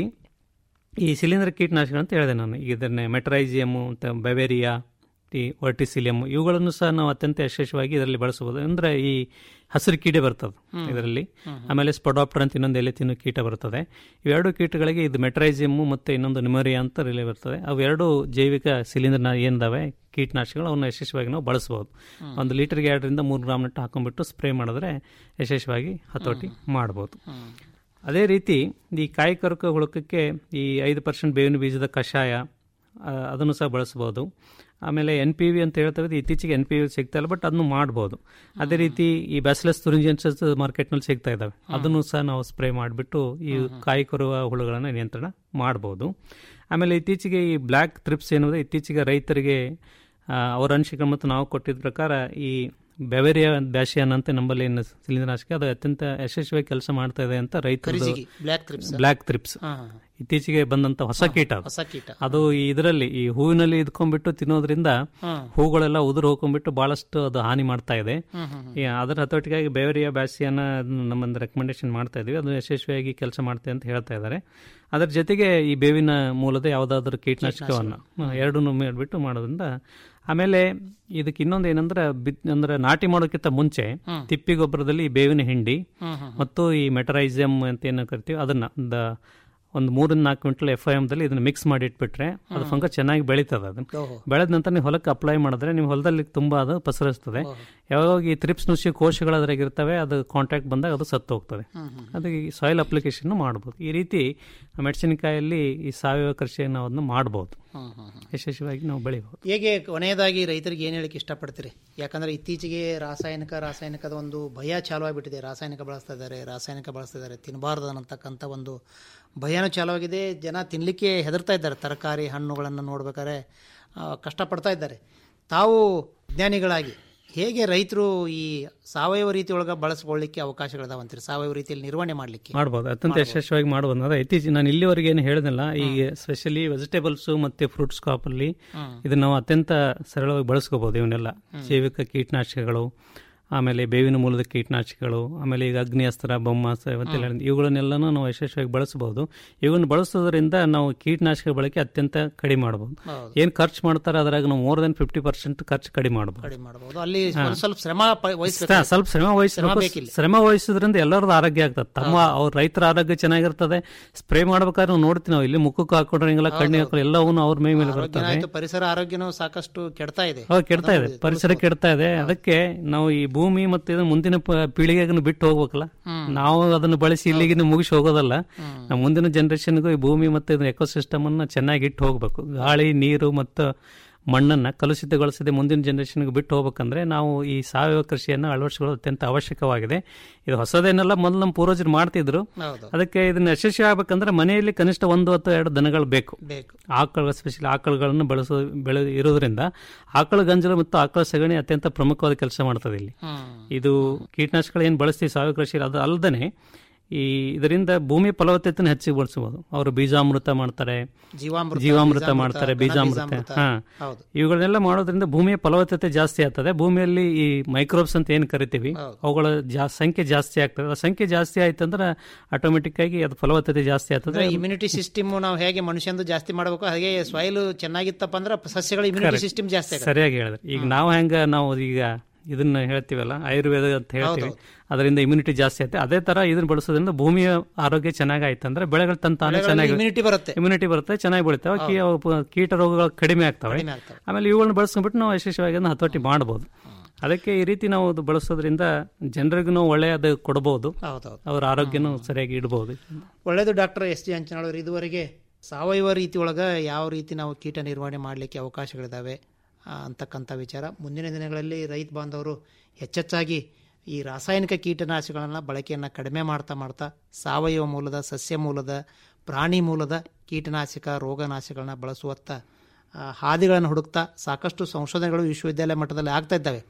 ಈ ಶಿಲೀಂಧ್ರ ಕೀಟನಾಶಕ ಅಂತ ಹೇಳಿದೆ ನಾನು ಈಗ ಇದನ್ನೇ ಮೆಟ್ರೈಸಿಯಮು ಮತ್ತು ಬೆವೇರಿಯಾ ಈ ವರ್ಟಿಸಿಲಿಯಮ್ ಇವುಗಳನ್ನು ಸಹ ನಾವು ಅತ್ಯಂತ ಯಶಸ್ವಿಯಾಗಿ ಇದರಲ್ಲಿ ಬಳಸಬಹುದು ಅಂದ್ರೆ ಈ ಹಸಿರು ಕೀಡೆ ಬರ್ತದೆ ಹ್ಮ್. ಇದರಲ್ಲಿ ಹ್ಮ್. ಆಮೇಲೆ ಸ್ಪೊಡಾಪ್ಟರ್ ಅಂತ ಇನ್ನೊಂದು ಎಲೆ ತಿನ್ನೋ ಕೀಟ ಬರ್ತದೆ ಇವೆರಡು ಕೀಟಗಳಿಗೆ ಇದು ಮೆಟ್ರೈಸಿಯಮ್ಮು ಮತ್ತು ಇನ್ನೊಂದು ನಿಮೋರಿಯಾ ಅಂತ ರಿಲೇ ಬರ್ತದೆ ಅವೆರಡು ಜೈವಿಕ ಶಿಲೀಂಧ್ರ ಏನಿದಾವೆ ಕೀಟನಾಶಕಗಳು ಅವನ್ನ ಯಶಸ್ವಿಯಾಗಿ ನಾವು ಬಳಸಬಹುದು ಹ್ಮ್. ಒಂದು ಲೀಟರ್ಗೆ ಎರಡರಿಂದ ಮೂರು ಗ್ರಾಮ್ ನಟ್ಟು ಹಾಕೊಂಡ್ಬಿಟ್ಟು ಸ್ಪ್ರೇ ಮಾಡಿದ್ರೆ ಯಶಸ್ವಿಯಾಗಿ ಹತೋಟಿ ಮಾಡ್ಬೋದು ಅದೇ ರೀತಿ ಈ ಕಾಯಿ ಕರುಕ ಹುಳುಕಕ್ಕೆ ಈ ಐದು ಪರ್ಸೆಂಟ್ ಬೇವಿನ ಬೀಜದ ಕಷಾಯ ಆ, ಅದನ್ನು ಸಹ ಬಳಸ್ಬೋದು ಆಮೇಲೆ ಎನ್ ಪಿ ವಿ ಅಂತ ಹೇಳ್ತೇವೆ ಇದು ಇತ್ತೀಚೆಗೆ ಎನ್ ಪಿ ವಿ ಸಿಗ್ತಾ ಇಲ್ಲ ಬಟ್ ಅದನ್ನು ಮಾಡ್ಬೋದು ಅದೇ ರೀತಿ ಈ ಬ್ಯಾಸಿಲಸ್ ತುರಿಂಜೆನ್ಸಸ್ ಮಾರ್ಕೆಟ್ನಲ್ಲಿ ಸಿಗ್ತಾ ಇದ್ದಾವೆ ಅದನ್ನು ಸಹ ನಾವು ಸ್ಪ್ರೇ ಮಾಡಿಬಿಟ್ಟು ಈ ಕಾಯಿ ಕೊರುವ ಹುಳುಗಳನ್ನು ನಿಯಂತ್ರಣ ಮಾಡ್ಬೋದು ಆಮೇಲೆ ಇತ್ತೀಚೆಗೆ ಈ ಬ್ಲ್ಯಾಕ್ ಥ್ರಿಪ್ಸ್ ಎನ್ನುವುದು ಇತ್ತೀಚೆಗೆ ರೈತರಿಗೆ ಆ, ಅವರ ಅನಿಸಿಕೆ ಮತ್ತು ನಾವು ಕೊಟ್ಟಿದ್ದ ಪ್ರಕಾರ ಈ ಬೆವೆರಿಯಾ ಬ್ಯಾಶಿಯನ್ ಅಂತ ನಮ್ಮಲ್ಲಿ ಏನು ಶಿಲೀಂಧ್ರನಾಶಕ ಅದು ಅತ್ಯಂತ ಯಶಸ್ವಿಯಾಗಿ ಕೆಲಸ ಮಾಡ್ತಾ ಇದೆ ಅಂತ ರೈತರು ಕರಿಜಿಗಿ, black thrips. ಬ್ಲ್ಯಾಕ್ ಥ್ರಿಪ್ಸ್ ಹಾ, ಹಾ. ಇತ್ತೀಚೆಗೆ ಬಂದಂತ ಹೊಸ ಕೀಟ ಅದು. ಹೊಸ ಕೀಟ. ಅದು ಈ ಇದರಲ್ಲಿ ಈ ಹೂವಿನಲ್ಲಿ ಇದ್ಕೊಂಡ್ಬಿಟ್ಟು ತಿನ್ನೋದ್ರಿಂದ ಹ್ಮ್. ಹೂಗಳೆಲ್ಲ ಉದುರು ಹೋಗ್ಕೊಂಡ್ಬಿಟ್ಟು ಬಹಳಷ್ಟು ಅದು ಹಾನಿ ಮಾಡ್ತಾ ಇದೆ ಹ್ಮ್, ಹ್ಮ್, ಹ್ಮ್. ಈ ಅದರ ಹತೋಟಿಗಾಗಿ ಬೇವರಿಯಾ ಬ್ಯಾಸಿಯನ್ನ ನಮ್ಮೊಂದು ರೆಕಮೆಂಡೇಶನ್ ಮಾಡ್ತಾ ಇದೀವಿ ಅದು ಯಶಸ್ವಿಯಾಗಿ ಕೆಲಸ ಮಾಡ್ತೆ ಅಂತ ಹೇಳ್ತಾ ಇದ್ದಾರೆ ಅದರ ಜೊತೆಗೆ ಈ ಬೇವಿನ ಮೂಲದ ಯಾವುದಾದ್ರೂ ಕೀಟನಾಶಕವನ್ನು ಎರಡನ್ನೂ ಮಾಡಿಬಿಟ್ಟು ಮಾಡೋದ್ರಿಂದ ಆಮೇಲೆ ಇದಕ್ಕೆ ಇನ್ನೊಂದು ಏನಂದ್ರೆ ಬಿತ್ ಅಂದ್ರೆ ನಾಟಿ ಮಾಡೋಕ್ಕಿಂತ ಮುಂಚೆ ಹ್ಮ್. ತಿಪ್ಪಿ ಗೊಬ್ಬರದಲ್ಲಿ ಈ ಬೇವಿನ ಹಿಂಡಿ ಹ್ಮ್, ಹ್ಮ್, ಮತ್ತು ಈ ಮೆಟರೈಸಮ್ ಅಂತ ಏನು ಕರಿತೀವಿ ಅದನ್ನ ಒಂದು ಒಂದು ಮೂರಿಂದ ನಾಲ್ಕು ಕ್ವಿಂಟಲ್ ಎಫ್ ಐ ಎಮ್ದಲ್ಲಿ ಇದನ್ನ ಮಿಕ್ಸ್ ಮಾಡಿ ಇಟ್ಬಿಟ್ರೆ ಅದು ಹ್ಮ್. ಫಂಗ ಚೆನ್ನಾಗಿ ಬೆಳೀತದೆ ಅದು ಓಹೋ. ಬೆಳೆದ ನಂತರ ನೀವು ಹೊಲಕ್ಕೆ ಅಪ್ಲೈ ಮಾಡಿದ್ರೆ ನಿಮ್ಮ ಹೊಲದಲ್ಲಿ ತುಂಬಾ ಅದು ಪಸರಿಸ್ತದೆ ಯಾವಾಗ ಈ ತ್ರಿಪ್ಸ್ ನುಸಿ ಕೋಶಗಳು ಅದ್ರಾಗ ಇರ್ತವೆ ಅದು ಕಾಂಟ್ಯಾಕ್ಟ್ ಬಂದಾಗ ಅದು ಸತ್ತು ಹೋಗ್ತದೆ ಹ್ಮ್, ಹ್ಮ್. ಅದು ಈ ಸಾಯಿಲ್ ಅಪ್ಲಿಕೇಶನ್ ಮಾಡ್ಬೋದು ಈ ರೀತಿ ಮೆಣಸಿನಕಾಯಲ್ಲಿ ಈ ಸಾವಯವ ಕೃಷಿಯನ್ನು ಅದನ್ನ ಮಾಡ್ಬೋದು ಹ್ಮ್, ಹ್ಮ್, ಹ್ಮ್. ಯಶಸ್ವಿಯಾಗಿ ನಾವು ಬೆಳಿಬೋದು ಹೇಗೆ ಕೊನೆಯದಾಗಿ ರೈತರಿಗೆ ಏನು ಹೇಳಕ್ಕೆ ಇಷ್ಟಪಡ್ತೀರಿ ಯಾಕಂದ್ರೆ ಇತ್ತೀಚೆಗೆ ರಾಸಾಯನಿಕ ರಾಸಾಯನಿಕದ ಒಂದು ಭಯ ಚಾಲು ಆಗಿಬಿಟ್ಟಿದೆ ರಾಸಾಯನಿಕ ಬಳಸ್ತಾ ಇದ್ದಾರೆ ರಾಸಾಯನಿಕ ಬಳಸ್ತಾ ಇದ್ದಾರೆ ತಿನ್ನಬಾರ್ದು ಅನ್ನತಕ್ಕಂಥ ಒಂದು ಭಯನೂ ಚಾಲುವಾಗಿದೆ ಜನ ತಿನ್ನಲಿಕ್ಕೆ ಹೆದರ್ತಾ ಇದ್ದಾರೆ ತರಕಾರಿ ಹಣ್ಣುಗಳನ್ನು ನೋಡ್ಬೇಕಾದ್ರೆ ಆ, ಕಷ್ಟಪಡ್ತಾ ಇದ್ದಾರೆ ತಾವು ವಿಜ್ಞಾನಿಗಳಾಗಿ ಹೇಗೆ ರೈತರು ಈ ಸಾವಯವ ರೀತಿ ಒಳಗೆ ಬಳಸ್ಕೊಳ್ಳಿಕ್ಕೆ ಅವಕಾಶಗಳಿದಾವಂತೀರಿ ಸಾವಯವ ರೀತಿಯಲ್ಲಿ ನಿರ್ವಹಣೆ ಮಾಡಲಿಕ್ಕೆ ಮಾಡ್ಬೋದು ಅತ್ಯಂತ ಯಶಸ್ವಿಯಾಗಿ ಮಾಡ್ಬೋದು ಅಂದ್ರೆ ಇತ್ತೀಚೆಗೆ ನಾನು ಇಲ್ಲಿವರೆಗೆ ಏನು ಹೇಳಿದ್ನಲ್ಲ ಈಗ ಸ್ಪೆಷಲಿ ವೆಜಿಟೇಬಲ್ಸ್ ಮತ್ತೆ ಫ್ರೂಟ್ಸ್ ಕ್ರಾಪ್ ಅಲ್ಲಿ ಹ್ಮ್. ಇದನ್ನ ನಾವು ಅತ್ಯಂತ ಸರಳವಾಗಿ ಬಳಸ್ಕೋಬಹುದು ಇವನ್ನೆಲ್ಲ ಜೈವಿಕ ಕೀಟನಾಶಕಗಳು ಆಮೇಲೆ ಬೇವಿನ ಮೂಲದ ಕೀಟನಾಶಕಗಳು ಆಮೇಲೆ ಈಗ ಅಗ್ನಿಅಸ್ತ್ರ ಬ್ರಹ್ಮಾಸ್ತ್ರ ಇವತ್ತೆಲ್ಲ ಇವುಗಳನ್ನೆಲ್ಲನೂ ನಾವು ಯಶಸ್ವಿಯಾಗಿ ಬಳಸಬಹುದು ಇವುಗಳನ್ನು ಬಳಸೋದ್ರಿಂದ ನಾವು ಕೀಟನಾಶಕ ಬಳಕೆ ಅತ್ಯಂತ ಕಡಿಮೆ ಮಾಡಬಹುದು ಹೌದು. ಏನ್ ಖರ್ಚು ಮಾಡ್ತಾರೆ ಅದ್ರಾಗ ನಾವು ಮೋರ್ ದೆನ್ ಫಿಫ್ಟಿ ಪರ್ಸೆಂಟ್ ಖರ್ಚು ಕಡಿಮೆ ಮಾಡಬಹುದು ಕಡಿಮೆ ಮಾಡಬಹುದು ಅಲ್ಲಿ ಹಾ. ಸ್ವಲ್ಪ- ಸ್ವಲ್ಪ ಶ್ರಮ ಪ- ಸ- ವಹಿಸ್ಬೇಕು ಸ್ವಲ್ಪ ಶ್ರಮ ಶ್ರಮ ವಹಿಸಬೇಕು ಬೇಕಿಲ್ಲ ಶ್ರಮ ವಹಿಸೋದ್ರಿಂದ ಎಲ್ಲರದ್ದು ಆರೋಗ್ಯ ಆಗ್ತದೆ ತಮ್ಮ ಅವ್ರ ರೈತರ ಆರೋಗ್ಯ ಚೆನ್ನಾಗಿರ್ತದೆ ಸ್ಪ್ರೇ ಮಾಡ್ಬೇಕಾದ್ರೆ ನಾವು ನೋಡ್ತೀವಿ ನಾವು ಇಲ್ಲಿ ಮುಖಕ್ಕೆ ಹಾಕೊಂಡ್ರೆ ಹಿಂಗೆಲ್ಲ ಕಣ್ಣಿಗೆ ಹಾಕೊಂಡು ಎಲ್ಲವೂ ಅವ್ರ ಮೈ ಮೇಲೆ ಆರೋಗ್ಯನೂ ಬರ್ತವೆ ಆಯ್ತು ಪರಿಸರ ಆರೋಗ್ಯನೂ ಸಾಕಷ್ಟು ಕೆಡ್ತಾ ಇದೆ ಹೌದು ಕೆಡ್ತಾ ಇದೆ ಪರಿಸರ ಕೆಡ್ತಾ ಇದೆ ಅದಕ್ಕೆ ನಾವು ಈ ಭೂಮಿ ಮತ್ತೆ ಇದು ಮುಂದಿನ ಪ- ಪೀಳಿಗೆಗೂ ಬಿಟ್ಟು ಹೋಗ್ಬೇಕಲ್ಲ ಹ್ಮ್. ನಾವು ಅದನ್ನು ಬಳಸಿ ಇಲ್ಲಿಗೆ ಮುಗಿಸಿ ಹೋಗೋದಲ್ಲ ನಮ್ಮ ಮುಂದಿನ ಜನರೇಷನ್ಗೂ ಈ ಭೂಮಿ ಮತ್ತೆ ಎಕೋಸಿಸ್ಟಮ್ ಅನ್ನ ಚೆನ್ನಾಗಿ ಇಟ್ಟು ಹೋಗ್ಬೇಕು ಗಾಳಿ ನೀರು ಮತ್ತು ಮಣ್ಣನ್ನ ಕಲುಷಿತಗೊಳಿಸದೆ ಮುಂದಿನ ಜನರೇಷನ್ಗೆ ಬಿಟ್ಟು ಹೋಗ್ಬೇಕಂದ್ರೆ ನಾವು ಈ ಸಾವಯವ ಕೃಷಿಯನ್ನು ಅಳವಡಿಸಿಕೊಳ್ಳೋದು ಅತ್ಯಂತ ಅವಶ್ಯಕವಾಗಿದೆ ಇದು ಹೊಸದೇನೆಲ್ಲ ಮೊದಲು ನಮ್ಮ ಪೂರ್ವಜರು ಮಾಡ್ತಿದ್ರು ಹೌದು. ಅದಕ್ಕೆ ಇದನ್ನ ಯಶಸ್ವಿ ಆಗ್ಬೇಕಂದ್ರೆ ಮನೆಯಲ್ಲಿ ಕನಿಷ್ಠ ಒಂದು ಅಥವಾ ಎರಡು ದನಗಳು ಬೇಕು ಬೇಕು ಆಕಳ ಸ್ಪೆಷಲಿ ಆಕಳುಗಳನ್ನು ಬಳಸೋ ಬೆಳೆ ಇರೋದ್ರಿಂದ ಆಕಳ ಗಂಜಲು ಮತ್ತು ಆಕಳ ಸಗಣಿ ಅತ್ಯಂತ ಪ್ರಮುಖವಾದ ಕೆಲಸ ಮಾಡ್ತದೆ ಇಲ್ಲಿ ಹ್ಮ್. ಇದು ಕೀಟನಾಶಕಗಳು ಏನು ಬಳಸ್ತೀವಿ ಸಾವಯವ ಕೃಷಿ ಅದು ಅಲ್ಲದೆ ಈ ಇದರಿಂದ ಭೂಮಿ ಫಲವತ್ತತೆಯನ್ನು ಹೆಚ್ಚಿಗೆ ಬಳಸಬಹುದು ಅವರು ಬೀಜಾಮೃತ ಮಾಡ್ತಾರೆ ಜೀವಾಮೃತ, ಜೀವಾಮೃತ ಬೀಜಾಮೃತ, ಮಾಡ್ತಾರೆ ಘನ ಬೀಜಾಮೃತ ಬೀಜಾಮೃತ. ಹಾ ಹೌದು. ಇವುಗಳನ್ನೆಲ್ಲ ಮಾಡೋದ್ರಿಂದ ಭೂಮಿಯ ಫಲವತ್ತತೆ ಜಾಸ್ತಿ ಆಗ್ತದೆ ಭೂಮಿಯಲ್ಲಿ ಈ ಮೈಕ್ರೋಬ್ಸ್ ಅಂತ ಏನು ಕರಿತೀವಿ ಅವುಗಳ ಜಾ ಸಂಖ್ಯೆ ಜಾಸ್ತಿ ಆಗ್ತದೆ ಆ ಸಂಖ್ಯೆ ಜಾಸ್ತಿ ಆಯ್ತಂದ್ರೆ ಆಟೋಮೆಟಿಕ್ ಆಗಿ ಅದು ಫಲವತ್ತತೆ ಜಾಸ್ತಿ ಆಗ್ತದೆ ಅಂದ್ರೆ ಇಮ್ಯುನಿಟಿ ಸಿಸ್ಟಮ್ ನಾವು ಹೇಗೆ ಮನುಷ್ಯಂದು ಜಾಸ್ತಿ ಮಾಡಬೇಕು ಹಾಗೆ ಸಾಯಿಲ್ ಚೆನ್ನಾಗಿತ್ತಪ್ಪ ಅಂದ್ರೆ ಸಸ್ಯಗಳ ಇಮ್ಯುನಿಟಿ Correct. ಸಿಸ್ಟಮ್ ಜಾಸ್ತಿ ಆಗುತ್ತೆ ಸರಿಯಾಗಿ ಹೇಳಿದ್ರೆ ಈಗ ನಾವು ಹೆಂಗ ನಾವು ಈಗ ಇದನ್ನ ಹೇಳ್ತೀವಲ್ಲ ಆಯುರ್ವೇದ ಅಂತ ಹೇಳ್ತೀವಿ ಅದರಿಂದ ಇಮ್ಯುನಿಟಿ ಜಾಸ್ತಿ ಆಗುತ್ತೆ ಅದೇ ತರ ಇದನ್ನ ಬಳಸೋದ್ರಿಂದ ಭೂಮಿಯ ಆರೋಗ್ಯ ಚೆನ್ನಾಗಿ ಆಯ್ತಂದ್ರೆ ಬೆಳೆಗಳು ತನ್ನ ತಾನೇ ಬೆಳೆಗಳಲ್ಲಿ ಚೆನ್ನಾಗಿ immunity ಬರುತ್ತೆ. ಇಮ್ಯುನಿಟಿ ಬರುತ್ತೆ ಚೆನ್ನಾಗಿ ಬೆಳಿತಾವೆ ಕೀ- ಅವು ಪ- ಕೀಟ ರೋಗಗಳು ಕಡಿಮೆ ಆಗ್ತವೆ ಕಡಿಮೆ ಆಗ್ತವೆ. ಆಮೇಲೆ ಇವುಗಳನ್ನ ಬಳಸ್ಕೊಂಡ್ಬಿಟ್ಟು ನಾವು ಯಶಸ್ವಿಯಾಗಿ ಅದನ್ನ ಹತೋಟಿ ಮಾಡಬಹುದು ಅದಕ್ಕೆ ಈ ರೀತಿ ನಾವು ಅದು ಬಳಸೋದ್ರಿಂದ ಜನರಿಗೂ ನಾವು ಒಳ್ಳೆಯದು ಕೊಡಬಹುದು ಹೌದೌದು. ಅವ್ರ ಆರೋಗ್ಯನೂ ಸರಿಯಾಗಿ ಇಡಬಹುದು ಒಳ್ಳೆಯದು ಡಾಕ್ಟರ್ ಎಸ್ ಜಿ ಅಂಚನಾಳವರು ಇದುವರೆಗೆ ಸಾವಯವ ರೀತಿ ಒಳಗೆ ಯಾವ ರೀತಿ ನಾವು ಕೀಟ ನಿರ್ವಹಣೆ ಮಾಡಲಿಕ್ಕೆ ಅವಕಾಶಗಳಿದ್ದಾವೆ ಆ, ಅಂತಕ್ಕಂಥ ವಿಚಾರ ಮುಂದಿನ ದಿನಗಳಲ್ಲಿ ರೈತ ಬಾಂಧವರು ಹೆಚ್ಚೆಚ್ಚಾಗಿ ಈ ರಾಸಾಯನಿಕ ಕೀಟನಾಶಕಗಳನ್ನ ಬಳಕೆಯನ್ನು ಕಡಿಮೆ ಮಾಡ್ತಾ ಮಾಡ್ತಾ ಸಾವಯವ ಮೂಲದ ಸಸ್ಯ ಮೂಲದ ಪ್ರಾಣಿ ಮೂಲದ ಕೀಟನಾಶಕ ರೋಗನಾಶಕಗಳನ್ನ ಬಳಸುವತ್ತ ಆ, ಹಾದಿಗಳನ್ನು ಹುಡುಕ್ತಾ ಸಾಕಷ್ಟು ಸಂಶೋಧನೆಗಳು ವಿಶ್ವವಿದ್ಯಾಲಯ ಮಟ್ಟದಲ್ಲಿ ಆಗ್ತಾ ಇದ್ದಾವೆ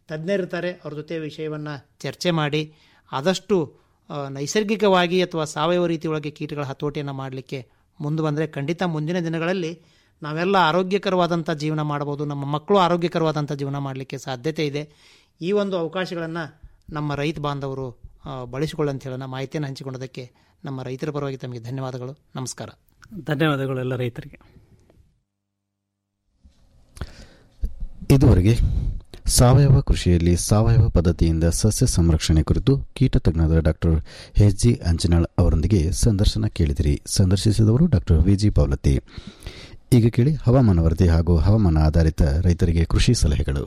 ತಜ್ಞರಿರ್ತಾರೆ ಅವ್ರ ಜೊತೆ ವಿಷಯವನ್ನು ಚರ್ಚೆ ಮಾಡಿ ಆದಷ್ಟು ಆ, ನೈಸರ್ಗಿಕವಾಗಿ ಅಥವಾ ಸಾವಯವ ರೀತಿಯೊಳಗೆ ಕೀಟಗಳ ಹತೋಟಿಯನ್ನು ಮಾಡಲಿಕ್ಕೆ ಮುಂದೆ ಬಂದರೆ ಖಂಡಿತ ಮುಂದಿನ ದಿನಗಳಲ್ಲಿ ನಾವೆಲ್ಲ ಆರೋಗ್ಯಕರವಾದಂಥ ಜೀವನ ಮಾಡ್ಬೋದು ನಮ್ಮ ಮಕ್ಕಳು ಆರೋಗ್ಯಕರವಾದಂಥ ಜೀವನ ಮಾಡಲಿಕ್ಕೆ ಸಾಧ್ಯತೆ ಇದೆ ಈ ಒಂದು ಅವಕಾಶಗಳನ್ನು ನಮ್ಮ ರೈತ ಬಾಂಧವರು ಆ, ಬಳಸಿಕೊಳ್ಳಂತ ಹೇಳೋಣ ಮಾಹಿತಿಯನ್ನು ಹಂಚಿಕೊಂಡದಕ್ಕೆ ನಮ್ಮ ರೈತರ ಪರವಾಗಿ ತಮಗೆ ಧನ್ಯವಾದಗಳು ನಮಸ್ಕಾರ ಧನ್ಯವಾದಗಳು ಎಲ್ಲ ರೈತರಿಗೆ ಇದುವರೆಗೆ ಸಾವಯವ ಕೃಷಿಯಲ್ಲಿ ಸಾವಯವ ಪದ್ಧತಿಯಿಂದ ಸಸ್ಯ ಸಂರಕ್ಷಣೆ ಕುರಿತು ಕೀಟ ತಜ್ಞರಾದ ಡಾಕ್ಟರ್ ಎಚ್ ಜಿ ಅಂಜನಾಳ್ ಅವರೊಂದಿಗೆ ಸಂದರ್ಶನ ಕೇಳಿದಿರಿ ಸಂದರ್ಶಿಸಿದವರು ಡಾಕ್ಟರ್ ವಿ ಜಿ ಪೌಲತಿ ಈಗ ಕೇಳಿ ಹವಾಮಾನ ವರದಿ ಹಾಗೂ ಹವಾಮಾನ ಆಧಾರಿತ ರೈತರಿಗೆ ಕೃಷಿ ಸಲಹೆಗಳು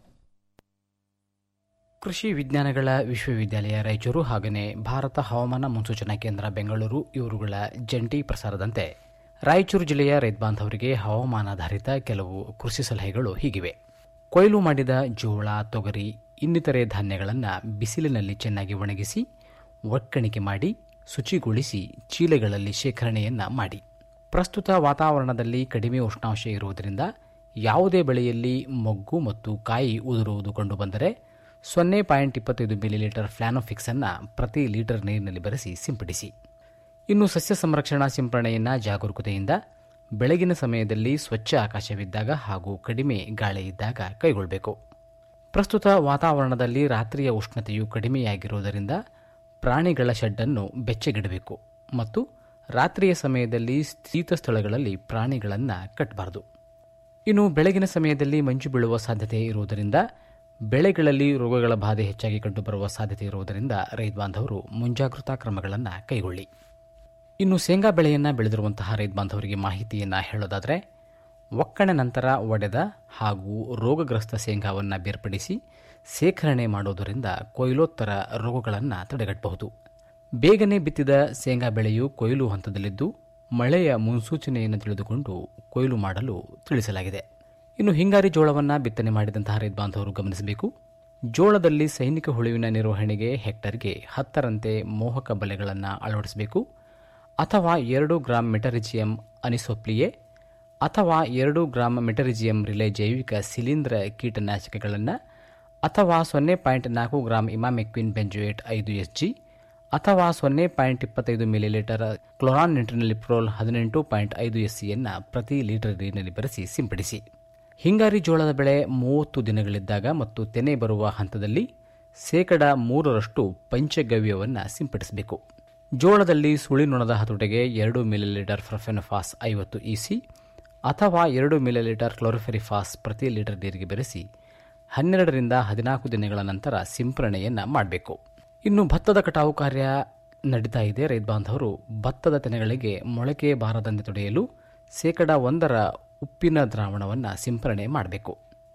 ಕೃಷಿ ವಿಜ್ಞಾನಗಳ ವಿಶ್ವವಿದ್ಯಾಲಯ ರಾಯಚೂರು ಹಾಗೆಯೇ ಭಾರತ ಹವಾಮಾನ ಮುನ್ಸೂಚನಾ ಕೇಂದ್ರ ಬೆಂಗಳೂರು ಇವರುಗಳ ಜಂಟಿ ಪ್ರಸಾರದಂತೆ ರಾಯಚೂರು ಜಿಲ್ಲೆಯ ರೈತ ಬಾಂಧವರಿಗೆ ಹವಾಮಾನಾಧಾರಿತ ಕೆಲವು ಕೃಷಿ ಸಲಹೆಗಳು ಹೀಗಿವೆ ಕೊಯ್ಲು ಮಾಡಿದ ಜೋಳ ತೊಗರಿ ಇನ್ನಿತರೆ ಧಾನ್ಯಗಳನ್ನು ಬಿಸಿಲಿನಲ್ಲಿ ಚೆನ್ನಾಗಿ ಒಣಗಿಸಿ ಒಕ್ಕಣಿಕೆ ಮಾಡಿ ಶುಚಿಗೊಳಿಸಿ ಚೀಲೆಗಳಲ್ಲಿ ಶೇಖರಣೆಯನ್ನ ಮಾಡಿ ಪ್ರಸ್ತುತ ವಾತಾವರಣದಲ್ಲಿ ಕಡಿಮೆ ಉಷ್ಣಾಂಶ ಇರುವುದರಿಂದ ಯಾವುದೇ ಬೆಳೆಯಲ್ಲಿ ಮೊಗ್ಗು ಮತ್ತು ಕಾಯಿ ಉದುರುವುದು ಕಂಡುಬಂದರೆ ಸೊನ್ನೆ ಪಾಯಿಂಟ್ ಇಪ್ಪತ್ತೈದು ಮಿಲಿಲೀಟರ್ ಫ್ಲಾನೋಫಿಕ್ಸ್ ಅನ್ನು ಪ್ರತಿ ಲೀಟರ್ ನೀರಿನಲ್ಲಿ ಬೆರೆಸಿ ಸಿಂಪಡಿಸಿ ಇನ್ನು ಸಸ್ಯ ಸಂರಕ್ಷಣಾ ಸಿಂಪರಣೆಯನ್ನು ಜಾಗರೂಕತೆಯಿಂದ ಬೆಳಗಿನ ಸಮಯದಲ್ಲಿ ಸ್ವಚ್ಛ ಆಕಾಶವಿದ್ದಾಗ ಹಾಗೂ ಕಡಿಮೆ ಗಾಳಿ ಇದ್ದಾಗ ಕೈಗೊಳ್ಳಬೇಕು ಪ್ರಸ್ತುತ ವಾತಾವರಣದಲ್ಲಿ ರಾತ್ರಿಯ ಉಷ್ಣತೆಯು ಕಡಿಮೆಯಾಗಿರುವುದರಿಂದ ಪ್ರಾಣಿಗಳ ಶೆಡ್ಡನ್ನು ಬೆಚ್ಚಗಿಡಬೇಕು ಮತ್ತು ರಾತ್ರಿಯ ಸಮಯದಲ್ಲಿ ಶೀತ ಸ್ಥಳಗಳಲ್ಲಿ ಪ್ರಾಣಿಗಳನ್ನು ಕಟ್ಟಬಾರದು ಇನ್ನು ಬೆಳಗಿನ ಸಮಯದಲ್ಲಿ ಮಂಜು ಬೀಳುವ ಸಾಧ್ಯತೆ ಇರುವುದರಿಂದ ಬೆಳೆಗಳಲ್ಲಿ ರೋಗಗಳ ಬಾಧೆ ಹೆಚ್ಚಾಗಿ ಕಂಡುಬರುವ ಸಾಧ್ಯತೆ ಇರುವುದರಿಂದ ರೈತ ಬಾಂಧವರು ಮುಂಜಾಗೃತಾ ಕ್ರಮಗಳನ್ನು ಕೈಗೊಳ್ಳಿ ಇನ್ನು ಶೇಂಗಾ ಬೆಳೆಯನ್ನು ಬೆಳೆದಿರುವಂತಹ ರೈತ ಬಾಂಧವರಿಗೆ ಮಾಹಿತಿಯನ್ನು ಹೇಳೋದಾದರೆ ಒಕ್ಕಣೆ ನಂತರ ಒಡೆದ ಹಾಗೂ ರೋಗಗ್ರಸ್ತ ಶೇಂಗಾವನ್ನು ಬೇರ್ಪಡಿಸಿ ಶೇಖರಣೆ ಮಾಡುವುದರಿಂದ ಕೊಯ್ಲೋತ್ತರ ರೋಗಗಳನ್ನು ತಡೆಗಟ್ಟಬಹುದು ಬೇಗನೆ ಬಿತ್ತಿದ ಶೇಂಗಾ ಬೆಳೆಯು ಕೊಯ್ಲು ಹಂತದಲ್ಲಿದ್ದು ಮಳೆಯ ಮುನ್ಸೂಚನೆಯನ್ನು ತಿಳಿದುಕೊಂಡು ಕೊಯ್ಲು ಮಾಡಲು ತಿಳಿಸಲಾಗಿದೆ ಇನ್ನು ಹಿಂಗಾರಿ ಜೋಳವನ್ನು ಬಿತ್ತನೆ ಮಾಡಿದಂತಹ ರೈತ ಬಾಂಧವರು ಗಮನಿಸಬೇಕು ಜೋಳದಲ್ಲಿ ಸೈನಿಕ ಹುಳುವಿನ ನಿರ್ವಹಣೆಗೆ ಹೆಕ್ಟರ್ಗೆ ಹತ್ತರಂತೆ ಮೋಹಕ ಬಲೆಗಳನ್ನು ಅಳವಡಿಸಬೇಕು ಅಥವಾ ಎರಡು ಗ್ರಾಂ ಮೆಟರಿಜಿಯಂ ಅನಿಸೋಪ್ಲಿಯೆ ಅಥವಾ ಎರಡು ಗ್ರಾಂ ಮೆಟರಿಜಿಯಂ ರಿಲೆ ಜೈವಿಕ ಶಿಲೀಂಧ್ರ ಕೀಟನಾಶಕಗಳನ್ನು ಅಥವಾ ಸೊನ್ನೆ ಪಾಯಿಂಟ್ ನಾಲ್ಕು ಗ್ರಾಂ ಇಮಾಮೆಕ್ವಿನ್ ಬೆಂಜುಯೇಟ್ ಐದು ಎಸ್ ಜಿ ಅಥವಾ ಸೊನ್ನೆ ಪಾಯಿಂಟ್ ಇಪ್ಪತ್ತೈದು ಮಿಲಿಲೀಟರ್ ಕ್ಲೋರಾನ್ ನಿಟ್ರಿನಲಿಪ್ರೋಲ್ ಹದಿನೆಂಟು ಪಾಯಿಂಟ್ ಐದು ಎಸ್ ಸಿಯನ್ನು ಪ್ರತಿ ಲೀಟರ್ ನೀರಿನಲ್ಲಿ ಬೆರೆಸಿ ಸಿಂಪಡಿಸಿ ಹಿಂಗಾರಿ ಜೋಳದ ಬೆಳೆ ಮೂವತ್ತು ದಿನಗಳಿದ್ದಾಗ ಮತ್ತು ತೆನೆ ಬರುವ ಹಂತದಲ್ಲಿ ಶೇಕಡ ಮೂರರಷ್ಟು ಪಂಚಗವ್ಯವನ್ನು ಸಿಂಪಡಿಸಬೇಕು ಜೋಳದಲ್ಲಿ ಸುಳಿನೊಣದ ಹತೋಟಿಗೆ ಎರಡು ಮಿಲಿಲೀಟರ್ ಫ್ರಫೆನಫಾಸ್ ಐವತ್ತು ಇಸಿ ಅಥವಾ ಎರಡು ಮಿಲಿಲೀಟರ್ ಕ್ಲೋರಿಫೆರಿಫಾಸ್ ಪ್ರತಿ ಲೀಟರ್ ನೀರಿಗೆ ಬೆರೆಸಿ ಹನ್ನೆರಡರಿಂದ ಹದಿನಾಲ್ಕು ದಿನಗಳ ನಂತರ ಸಿಂಪರಣೆಯನ್ನು ಮಾಡಬೇಕು ಇನ್ನು ಭತ್ತದ ಕಟಾವು ಕಾರ್ಯ ನಡೀತಾ ಇದೆ ರೈತ ಬಾಂಧವರು ಭತ್ತದ ತೆನೆಗಳಿಗೆ ಮೊಳಕೆ ಬಾರದಂತೆ ತೊಡೆಯಲು ಶೇಕಡ ಒಂದರ ಉಪ್ಪಿನ ದ್ರಾವಣವನ್ನು ಸಿಂಪರಣೆ ಮಾಡಬೇಕು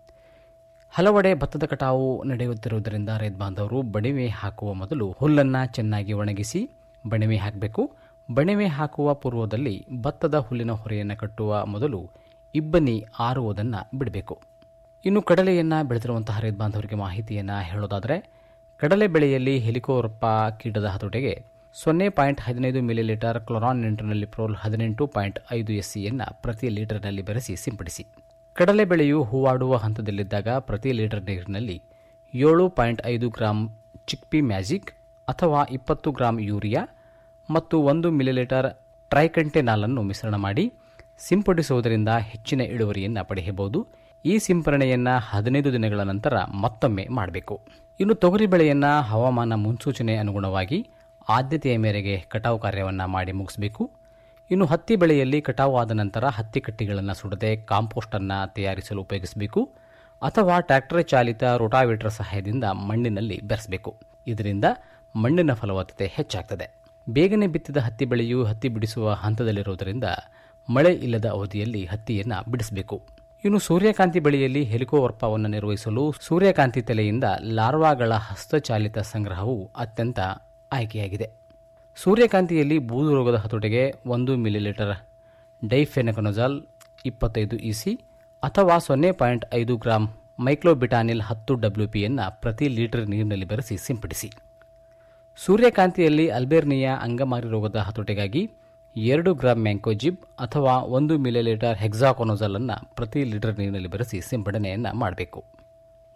ಹಲವೆಡೆ ಭತ್ತದ ಕಟಾವು ನಡೆಯುತ್ತಿರುವುದರಿಂದ ರೈತ ಬಾಂಧವರು ಬಣಿವೆ ಹಾಕುವ ಮೊದಲು ಹುಲ್ಲನ್ನು ಚೆನ್ನಾಗಿ ಒಣಗಿಸಿ ಬಣಿವೆ ಹಾಕಬೇಕು ಬಣಿವೆ ಹಾಕುವ ಪೂರ್ವದಲ್ಲಿ ಭತ್ತದ ಹುಲ್ಲಿನ ಹೊರೆಯನ್ನು ಕಟ್ಟುವ ಮೊದಲು ಇಬ್ಬನಿ ಆರುವುದನ್ನು ಬಿಡಬೇಕು ಇನ್ನು ಕಡಲೆಯನ್ನು ಬೆಳೆದಿರುವಂತಹ ರೈತ ಬಾಂಧವರಿಗೆ ಮಾಹಿತಿಯನ್ನು ಹೇಳೋದಾದರೆ ಕಡಲೆ ಬೆಳೆಯಲ್ಲಿ ಹೆಲಿಕೋರಪ್ಪ ಕೀಟದ ಹತೋಟಿಗೆ ಸೊನ್ನೆ ಪಾಯಿಂಟ್ ಹದಿನೈದು ಮಿಲಿಲೀಟರ್ ಕ್ಲೊರಾನ್ ನಿಂಟ್ರಿನಲ್ಲಿಪ್ರೋಲ್ ಹದಿನೆಂಟು ಪಾಯಿಂಟ್ ಐದು ಎಸ್ ಸಿಯನ್ನು ಪ್ರತಿ ಲೀಟರ್ನಲ್ಲಿ ಬೆರೆಸಿ ಸಿಂಪಡಿಸಿ ಕಡಲೆ ಬೆಳೆಯು ಹೂವಾಡುವ ಹಂತದಲ್ಲಿದ್ದಾಗ ಪ್ರತಿ ಲೀಟರ್ ನೀರಿನಲ್ಲಿ ಏಳು ಪಾಯಿಂಟ್ ಐದು ಗ್ರಾಂ ಚಿಕ್ಪಿ ಮ್ಯಾಜಿಕ್ ಅಥವಾ ಇಪ್ಪತ್ತು ಗ್ರಾಂ ಯೂರಿಯಾ ಮತ್ತು ಒಂದು ಮಿಲಿಲೀಟರ್ ಟ್ರೈಕಂಟೆನಾಲನ್ನು ಮಿಶ್ರಣ ಮಾಡಿ ಸಿಂಪಡಿಸುವುದರಿಂದ ಹೆಚ್ಚಿನ ಇಳುವರಿಯನ್ನು ಪಡೆಯಬಹುದು ಈ ಸಿಂಪರಣೆಯನ್ನು ಹದಿನೈದು ದಿನಗಳ ನಂತರ ಮತ್ತೊಮ್ಮೆ ಮಾಡಬೇಕು ಇನ್ನು ತೊಗರಿ ಬೆಳೆಯನ್ನು ಹವಾಮಾನ ಮುನ್ಸೂಚನೆ ಅನುಗುಣವಾಗಿ ಆದ್ಯತೆಯ ಮೇರೆಗೆ ಕಟಾವು ಕಾರ್ಯವನ್ನು ಮಾಡಿ ಮುಗಿಸಬೇಕು ಇನ್ನು ಹತ್ತಿ ಬೆಳೆಯಲ್ಲಿ ಕಟಾವು ಆದ ನಂತರ ಹತ್ತಿ ಕಟ್ಟಿಗಳನ್ನು ಸುಡದೆ ಕಾಂಪೋಸ್ಟನ್ನು ತಯಾರಿಸಲು ಉಪಯೋಗಿಸಬೇಕು ಅಥವಾ ಟ್ರ್ಯಾಕ್ಟರ್ ಚಾಲಿತ ರೋಟಾವೇಟರ್ ಸಹಾಯದಿಂದ ಮಣ್ಣಿನಲ್ಲಿ ಬೆರೆಸಬೇಕು ಇದರಿಂದ ಮಣ್ಣಿನ ಫಲವತ್ತತೆ ಹೆಚ್ಚಾಗ್ತದೆ ಬೇಗನೆ ಬಿತ್ತಿದ ಹತ್ತಿ ಬೆಳೆಯು ಹತ್ತಿ ಬಿಡಿಸುವ ಹಂತದಲ್ಲಿರುವುದರಿಂದ ಮಳೆ ಇಲ್ಲದ ಅವಧಿಯಲ್ಲಿ ಹತ್ತಿಯನ್ನು ಬಿಡಿಸಬೇಕು ಇನ್ನು ಸೂರ್ಯಕಾಂತಿ ಬೆಳೆಯಲ್ಲಿ ಹೆಲಿಕೋವರ್ಪವನ್ನು ನಿರ್ವಹಿಸಲು ಸೂರ್ಯಕಾಂತಿ ತಲೆಯಿಂದ ಲಾರ್ವಾಗಳ ಹಸ್ತಚಾಲಿತ ಸಂಗ್ರಹವು ಅತ್ಯಂತ ಆಯ್ಕೆಯಾಗಿದೆ ಸೂರ್ಯಕಾಂತಿಯಲ್ಲಿ ಬೂದು ರೋಗದ ಹತೋಟಿಗೆ ಒಂದು ಮಿಲಿಲೀಟರ್ ಡೈಫೆನಕನೊಜಾಲ್ ಇಪ್ಪತ್ತೈದು ಇಸಿ ಅಥವಾ ಸೊನ್ನೆ ಪಾಯಿಂಟ್ ಐದು ಗ್ರಾಂ ಮೈಕ್ಲೋಬಿಟಾನಿಲ್ ಹತ್ತು ಡಬ್ಲ್ಯೂ ಪಿಯನ್ನು ಪ್ರತಿ ಲೀಟರ್ ನೀರಿನಲ್ಲಿ ಬೆರೆಸಿ ಸಿಂಪಡಿಸಿ ಸೂರ್ಯಕಾಂತಿಯಲ್ಲಿ ಅಲ್ಬೇರ್ನಿಯಾ ಅಂಗಮಾರಿ ರೋಗದ ಹತೋಟಿಗಾಗಿ ಎರಡು ಗ್ರಾಂ ಮ್ಯಾಂಕೋಜಿಬ್ ಅಥವಾ ಒಂದು ಮಿಲಿಲೀಟರ್ ಹೆಕ್ಸಾಕೊನೋಜಲ್ ಅನ್ನು ಪ್ರತಿ ಲೀಟರ್ ನೀರಿನಲ್ಲಿ ಬೆರೆಸಿ ಸಿಂಪಡಣೆಯನ್ನು ಮಾಡಬೇಕು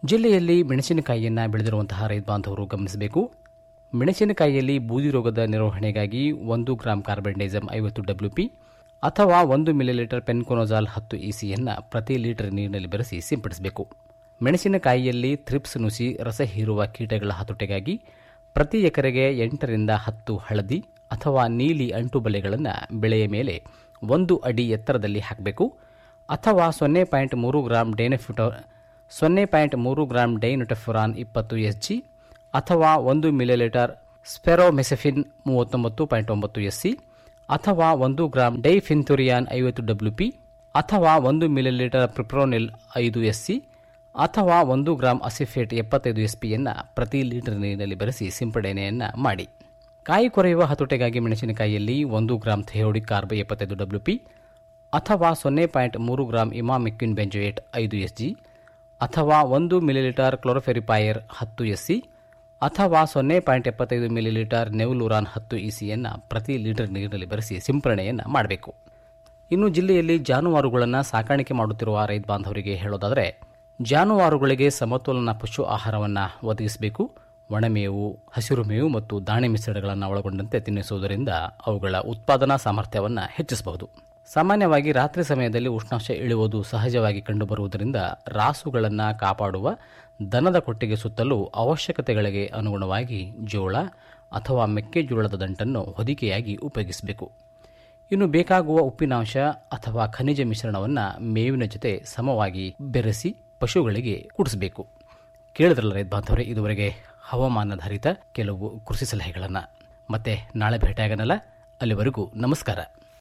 ಜಿಲ್ಲೆಯಲ್ಲಿ ಮೆಣಸಿನಕಾಯಿಯನ್ನು ಬೆಳೆದಿರುವಂತಹ ರೈತ ಬಾಂಧವರು ಗಮನಿಸಬೇಕು ಮೆಣಸಿನಕಾಯಿಯಲ್ಲಿ ಬೂದಿ ರೋಗದ ನಿರ್ವಹಣೆಗಾಗಿ ಒಂದು ಗ್ರಾಂ ಕಾರ್ಬೆಂಡೈಸಮ್ ಐವತ್ತು ಡಬ್ಲ್ಯೂಪಿ ಅಥವಾ ಒಂದು ಮಿಲಿಲೀಟರ್ ಪೆನ್ಕೊನೋಜಾಲ್ ಹತ್ತು ಇಸಿಯನ್ನು ಪ್ರತಿ ಲೀಟರ್ ನೀರಿನಲ್ಲಿ ಬೆರೆಸಿ ಸಿಂಪಡಿಸಬೇಕು ಮೆಣಸಿನಕಾಯಿಯಲ್ಲಿ ಥ್ರಿಪ್ಸ್ ನುಸಿ ರಸ ಹೀರುವ ಕೀಟಗಳ ಹತೋಟಿಗಾಗಿ ಪ್ರತಿ ಎಕರೆಗೆ ಎಂಟರಿಂದ ಹತ್ತು ಹಳದಿ ಅಥವಾ ನೀಲಿ ಅಂಟು ಬಲೆಗಳನ್ನು ಬೆಳೆಯ ಮೇಲೆ ಒಂದು ಅಡಿ ಎತ್ತರದಲ್ಲಿ ಹಾಕಬೇಕು ಅಥವಾ ಸೊನ್ನೆ ಪಾಯಿಂಟ್ ಮೂರು ಗ್ರಾಂ ಡೈನಫಿಟೋ ಸೊನ್ನೆ ಪಾಯಿಂಟ್ ಮೂರು ಗ್ರಾಂ ಡೈನೊಟೆಫುರಾನ್ ಇಪ್ಪತ್ತು ಎಸ್ ಜಿ ಅಥವಾ ಒಂದು ಮಿಲಿಲೀಟರ್ ಸ್ಪೆರೋಮೆಸೆಫಿನ್ ಮೂವತ್ತೊಂಬತ್ತು ಪಾಯಿಂಟ್ ಒಂಬತ್ತು ಎಸ್ ಸಿ ಅಥವಾ ಒಂದು ಗ್ರಾಂ ಡೈಫಿನ್ಥುರಿಯಾನ್ ಐವತ್ತು ಡಬ್ಲ್ಯೂ ಪಿ ಅಥವಾ ಒಂದು ಮಿಲಿಲೀಟರ್ ಪ್ರಿಪ್ರೋನಿಲ್ ಐದು ಎಸ್ ಸಿ ಅಥವಾ ಒಂದು ಗ್ರಾಂ ಅಸಿಫೇಟ್ ಎಪ್ಪತ್ತೈದು ಎಸ್ ಪಿಯನ್ನು ಪ್ರತಿ ಲೀಟರ್ ನೀರಿನಲ್ಲಿ ಬೆರೆಸಿ ಸಿಂಪಡಣೆಯನ್ನು ಮಾಡಿ ಕಾಯಿ ಕೊರೆಯುವ ಹತೋಟೆಗಾಗಿ ಮೆಣಸಿನಕಾಯಿಯಲ್ಲಿ ಒಂದು ಗ್ರಾಂ ಥೆಯೋಡಿಕ್ ಕಾರ್ಬ್ ಎಪ್ಪತ್ತೈದು ಡಬ್ಲ್ಯೂ ಪಿ ಅಥವಾ ಸೊನ್ನೆ ಪಾಯಿಂಟ್ ಮೂರು ಗ್ರಾಂ ಇಮಾಮಿಕ್ವಿನ್ ಬೆಂಜೋಯೇಟ್ ಐದು ಎಸ್ ಜಿ ಅಥವಾ ಒಂದು ಮಿಲಿಲೀಟರ್ ಕ್ಲೋರೋಫೆರಿಪಾಯರ್ ಹತ್ತು ಎಸ್ ಸಿ ಅಥವಾ ಸೊನ್ನೆ ಪಾಯಿಂಟ್ ಎಪ್ಪತ್ತೈದು ಮಿಲಿಲೀಟರ್ ನೆವ್ಲೂರಾನ್ ಹತ್ತು ಇಸಿಯನ್ನು ಪ್ರತಿ ಲೀಟರ್ ನೀರಿನಲ್ಲಿ ಬೆರೆಸಿ ಸಿಂಪರಣೆಯನ್ನು ಮಾಡಬೇಕು ಇನ್ನು ಜಿಲ್ಲೆಯಲ್ಲಿ ಜಾನುವಾರುಗಳನ್ನು ಸಾಕಾಣಿಕೆ ಮಾಡುತ್ತಿರುವ ರೈತ ಬಾಂಧವರಿಗೆ ಹೇಳೋದಾದರೆ ಜಾನುವಾರುಗಳಿಗೆ ಸಮತೋಲನ ಪಶು ಆಹಾರವನ್ನು ಒದಗಿಸಬೇಕು ಒಣಮೇವು ಹಸಿರು ಮೇವು ಮತ್ತು ದಾಣೆ ಮಿಶ್ರಣಗಳನ್ನು ಒಳಗೊಂಡಂತೆ ತಿನ್ನಿಸುವುದರಿಂದ ಅವುಗಳ ಉತ್ಪಾದನಾ ಸಾಮರ್ಥ್ಯವನ್ನು ಹೆಚ್ಚಿಸಬಹುದು ಸಾಮಾನ್ಯವಾಗಿ ರಾತ್ರಿ ಸಮಯದಲ್ಲಿ ಉಷ್ಣಾಂಶ ಇಳುವುದು ಸಹಜವಾಗಿ ಕಂಡುಬರುವುದರಿಂದ ರಾಸುಗಳನ್ನು ಕಾಪಾಡುವ ದನದ ಕೊಟ್ಟಿಗೆ ಸುತ್ತಲೂ ಅವಶ್ಯಕತೆಗಳಿಗೆ ಅನುಗುಣವಾಗಿ ಜೋಳ ಅಥವಾ ಮೆಕ್ಕೆಜೋಳದ ದಂಟನ್ನು ಹೊದಿಕೆಯಾಗಿ ಉಪಯೋಗಿಸಬೇಕು ಇನ್ನು ಬೇಕಾಗುವ ಉಪ್ಪಿನಾಂಶ ಅಥವಾ ಖನಿಜ ಮಿಶ್ರಣವನ್ನು ಮೇವಿನ ಜೊತೆ ಸಮವಾಗಿ ಬೆರೆಸಿ ಪಶುಗಳಿಗೆ ಕುಡಿಸಬೇಕು ಕೇಳಿದ್ರಲ್ಲ ರೈತ ಬಾಂಧವರೇ ಇದುವರೆಗೆ ಹವಾಮಾನಾಧಾರಿತ ಕೆಲವು ಕೃಷಿ ಸಲಹೆಗಳನ್ನು ಮತ್ತೆ ನಾಳೆ ಭೇಟಿಯಾಗನಲ್ಲ ಅಲ್ಲಿವರೆಗೂ ನಮಸ್ಕಾರ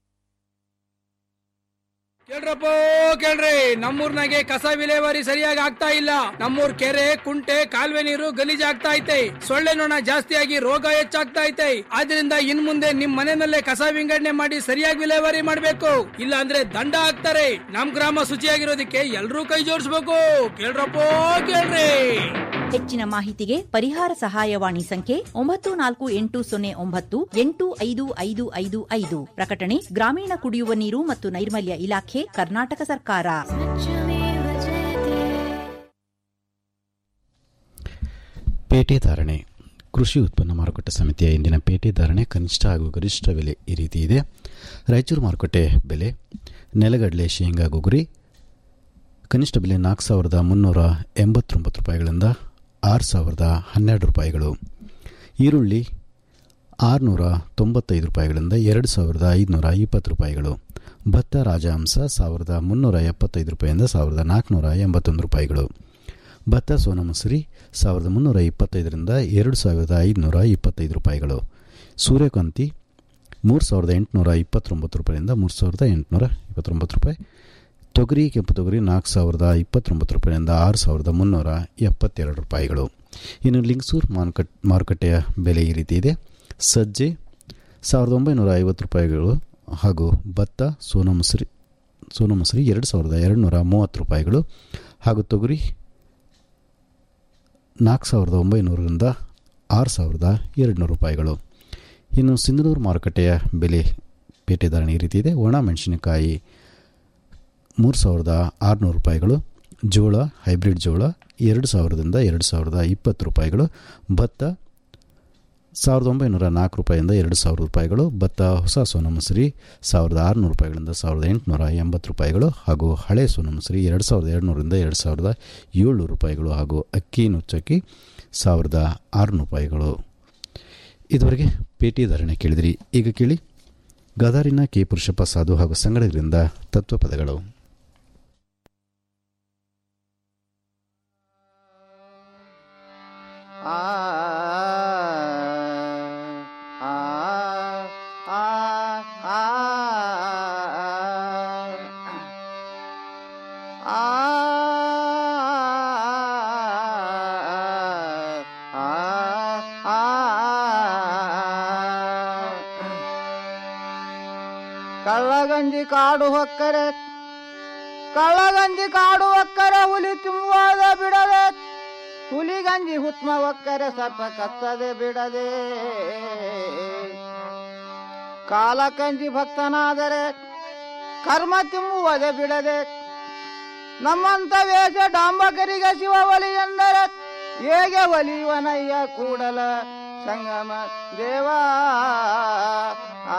ಕೇಳ್ರಪ್ಪ ಕೇಳ್ರಿ ನಮ್ಮೂರ್ನಾಗೆ ಕಸ ವಿಲೇವಾರಿ ಸರಿಯಾಗಿ ಆಗ್ತಾ ಇಲ್ಲ ನಮ್ಮೂರ್ ಕೆರೆ ಕುಂಟೆ ಕಾಲುವೆ ನೀರು ಗಲೀಜಾಗ್ತಾ ಐತೆ ಸೊಳ್ಳೆ ನೊಣ ಜಾಸ್ತಿಯಾಗಿ ರೋಗ ಹೆಚ್ಚಾಗ್ತಾ ಐತೆ ಆದ್ರಿಂದ ಇನ್ ಮುಂದೆ ನಿಮ್ ಮನೆಯಲ್ಲೇ ಕಸ ವಿಂಗಡಣೆ ಮಾಡಿ ಸರಿಯಾಗಿ ವಿಲೇವಾರಿ ಮಾಡ್ಬೇಕು ಇಲ್ಲ ಅಂದ್ರೆ ದಂಡ ಹಾಕ್ತಾರೆ ನಮ್ ಗ್ರಾಮ ಶುಚಿಯಾಗಿರೋದಕ್ಕೆ ಎಲ್ರೂ ಕೈ ಜೋಡಿಸ್ಬೇಕು ಕೇಳ್ರಪ್ಪ ಕೇಳ್ರಿ ಹೆಚ್ಚಿನ ಮಾಹಿತಿಗೆ ಪರಿಹಾರ ಸಹಾಯವಾಣಿ ಸಂಖ್ಯೆ ಒಂಬತ್ತು ನಾಲ್ಕು ಎಂಟು ಸೊನ್ನೆ ಒಂಬತ್ತು ಎಂಟು ಐದು ಐದು ಐದು ಐದು ಪ್ರಕಟಣೆ ಗ್ರಾಮೀಣ ಕುಡಿಯುವ ನೀರು ಮತ್ತು ನೈರ್ಮಲ್ಯ ಇಲಾಖೆ ಕರ್ನಾಟಕ ಸರ್ಕಾರ ಪೇಟೆ ಧಾರಣೆ ಕೃಷಿ ಉತ್ಪನ್ನ ಮಾರುಕಟ್ಟೆ ಸಮಿತಿಯ ಇಂದಿನ ಪೇಟೆ ಧಾರಣೆ ಕನಿಷ್ಠ ಹಾಗೂ ಗರಿಷ್ಠ ಬೆಲೆ ಈ ರೀತಿ ಇದೆ ರಾಯಚೂರು ಮಾರುಕಟ್ಟೆ ಬೆಲೆ ನೆಲಗಡಲೆ ಶೇಂಗಾ ಗುಗುರಿ ಕನಿಷ್ಠ ಬೆಲೆ ನಾಲ್ಕು ಸಾವಿರದ ಮುನ್ನೂರ ಎಂಬತ್ತೊಂಬತ್ತು ರೂಪಾಯಿಗಳಿಂದ ಆರು ಸಾವಿರದ ಹನ್ನೆರಡು ರೂಪಾಯಿಗಳು ಈರುಳ್ಳಿ ಆರುನೂರ ತೊಂಬತ್ತೈದು ರೂಪಾಯಿಗಳಿಂದ ಎರಡು ಸಾವಿರದ ಐದುನೂರ ಇಪ್ಪತ್ತು ರೂಪಾಯಿಗಳು ಭತ್ತ ರಾಜಹಂಸ ಸಾವಿರದ ಮುನ್ನೂರ ಎಪ್ಪತ್ತೈದು ರೂಪಾಯಿಯಿಂದ ಸಾವಿರದ ನಾಲ್ಕುನೂರ ಎಂಬತ್ತೊಂದು ರೂಪಾಯಿಗಳು ಭತ್ತ ಸೋನಾ ಮಸೂರಿ ಸಾವಿರದ ಮುನ್ನೂರ ಇಪ್ಪತ್ತೈದರಿಂದ ಎರಡು ಸಾವಿರದ ಐದುನೂರ ಇಪ್ಪತ್ತೈದು ರೂಪಾಯಿಗಳು ಸೂರ್ಯಕಾಂತಿ ಮೂರು ಸಾವಿರದ ಎಂಟುನೂರ ಇಪ್ಪತ್ತೊಂಬತ್ತು ರೂಪಾಯಿಯಿಂದ ಮೂರು ಸಾವಿರದ ಎಂಟುನೂರ ಇಪ್ಪತ್ತೊಂಬತ್ತು ರೂಪಾಯಿ ತೊಗರಿ ಕೆಂಪು ತೊಗರಿ ನಾಲ್ಕು ಸಾವಿರದ ಇಪ್ಪತ್ತೊಂಬತ್ತು ರೂಪಾಯಿಯಿಂದ ಆರು ಸಾವಿರದ ಮುನ್ನೂರ ಎಪ್ಪತ್ತೆರಡು ರೂಪಾಯಿಗಳು ಇನ್ನು ಲಿಂಗಸೂರು ಮಾರುಕಟ್ ಮಾರುಕಟ್ಟೆಯ ಬೆಲೆ ಈ ರೀತಿ ಇದೆ ಸಜ್ಜೆ ಸಾವಿರದ ಒಂಬೈನೂರ ಐವತ್ತು ರೂಪಾಯಿಗಳು ಹಾಗೂ ಭತ್ತ ಸೋನಾ ಮಸೂರಿ ಸೋನಾ ಮಸೂರಿ ಎರಡು ಸಾವಿರದ ಎರಡುನೂರ ಮೂವತ್ತು ರೂಪಾಯಿಗಳು ಹಾಗೂ ತೊಗರಿ ನಾಲ್ಕು ಸಾವಿರದ ಒಂಬೈನೂರರಿಂದ ಆರು ಸಾವಿರದ ಎರಡುನೂರು ರೂಪಾಯಿಗಳು ಇನ್ನು ಸಿಂಧನೂರು ಮಾರುಕಟ್ಟೆಯ ಬೆಲೆ ಪೇಟೆ ಧಾರಣೆ ಈ ರೀತಿ ಇದೆ ಒಣ ಮೆಣಸಿನಕಾಯಿ ಮೂರು ಸಾವಿರದ ಆರುನೂರು ರೂಪಾಯಿಗಳು ಜೋಳ ಹೈಬ್ರಿಡ್ ಜೋಳ ಎರಡು ಸಾವಿರದಿಂದ ಎರಡು ಸಾವಿರದ ಇಪ್ಪತ್ತು ರೂಪಾಯಿಗಳು ಭತ್ತ ಸಾವಿರದ ಒಂಬೈನೂರ ನಾಲ್ಕು ರೂಪಾಯಿಯಿಂದ ಎರಡು ಸಾವಿರ ರೂಪಾಯಿಗಳು ಭತ್ತ ಹೊಸ ಸೋನಾ ಮಸೂರಿ ಸಾವಿರದ ಆರುನೂರು ರೂಪಾಯಿಗಳಿಂದ ಸಾವಿರದ ಎಂಟುನೂರ ಎಂಬತ್ತು ರೂಪಾಯಿಗಳು ಹಾಗೂ ಹಳೆ ಸೋನಾ ಮಸೂರಿ ಎರಡು ಸಾವಿರದ ಎರಡುನೂರಿಂದ ಎರಡು ಸಾವಿರದ ಏಳ್ನೂರು ರೂಪಾಯಿಗಳು ಹಾಗೂ ಅಕ್ಕಿ ನುಚ್ಚಕ್ಕಿ ಸಾವಿರದ ಆರುನೂರು ರೂಪಾಯಿಗಳು ಇದುವರೆಗೆ ಪೇಟಿ ಧಾರಣೆ ಕೇಳಿದಿರಿ ಈಗ ಕೇಳಿ ಗದಾರಿನ ಕೆ ಪುರುಷಪ್ಪ ಸಾಧು ಹಾಗೂ ಸಂಗಡಗರಿಂದ ತತ್ವಪದಗಳು ಆ ಆ ಆ ಆ ಕಳ್ಳಗಂಜಿ ಕಾಡು ಹೊಕ್ಕರೆ ಕಳ್ಳಗಂಜಿ ಕಾಡು ಹೊಕ್ಕರೆ ಹುಲಿ ತುಂಬುವಾಗ ಬಿಡದೆ ಹುಲಿಗಂಜಿ ಹುತ್ಮ ಒಕ್ಕರೆ ಸರ್ಪ ಕತ್ತದೆ ಬಿಡದೆ ಕಾಲಕಂಜಿ ಭಕ್ತನಾದರೆ ಕರ್ಮ ತಿಮ್ಮುವುದೇ ಬಿಡದೆ ನಮ್ಮಂತ ವೇಷ ಡಾಂಬಕರಿಗೆ ಶಿವ ಒಲಿ ಎಂದರೆ ಹೇಗೆ ಒಲಿಯುವನಯ್ಯ ಕೂಡಲ ಸಂಗಮ ದೇವಾ ಆ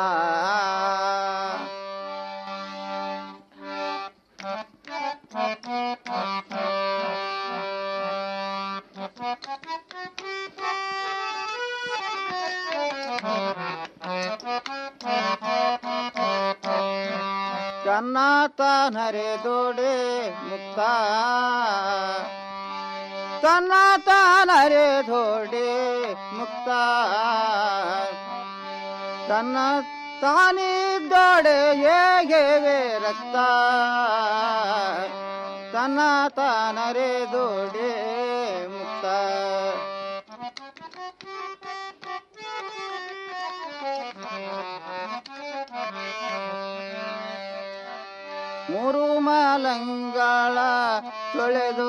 ತನ್ನಾತನರೆ ದೋಡೆ ಮುಕ್ತ ತನ್ನಾತನರೆ ದೋಡೆ ಮುಕ್ತ ತನ್ನ ತಾನಿದ್ದೋಡೆ ಹೇಗೆ ರಕ್ತ ತನ್ನ ತಾನರೆ ದೋಡೆ ಮುಕ್ತ ಮೂರು ಮಲಂಗಳ ತೊಳೆದು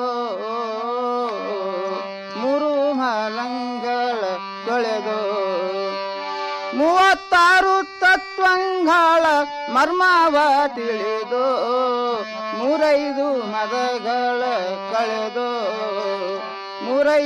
ಮೂರು ಮಲಂಗಳ ತೊಳೆದು ಮೂವತ್ತಾರು ತತ್ವಂಗಳ ಮರ್ಮವ ತಿಳಿದು ಮೂರೈದು ಮದಗಳ ಕಳೆದು ಮೂರೈ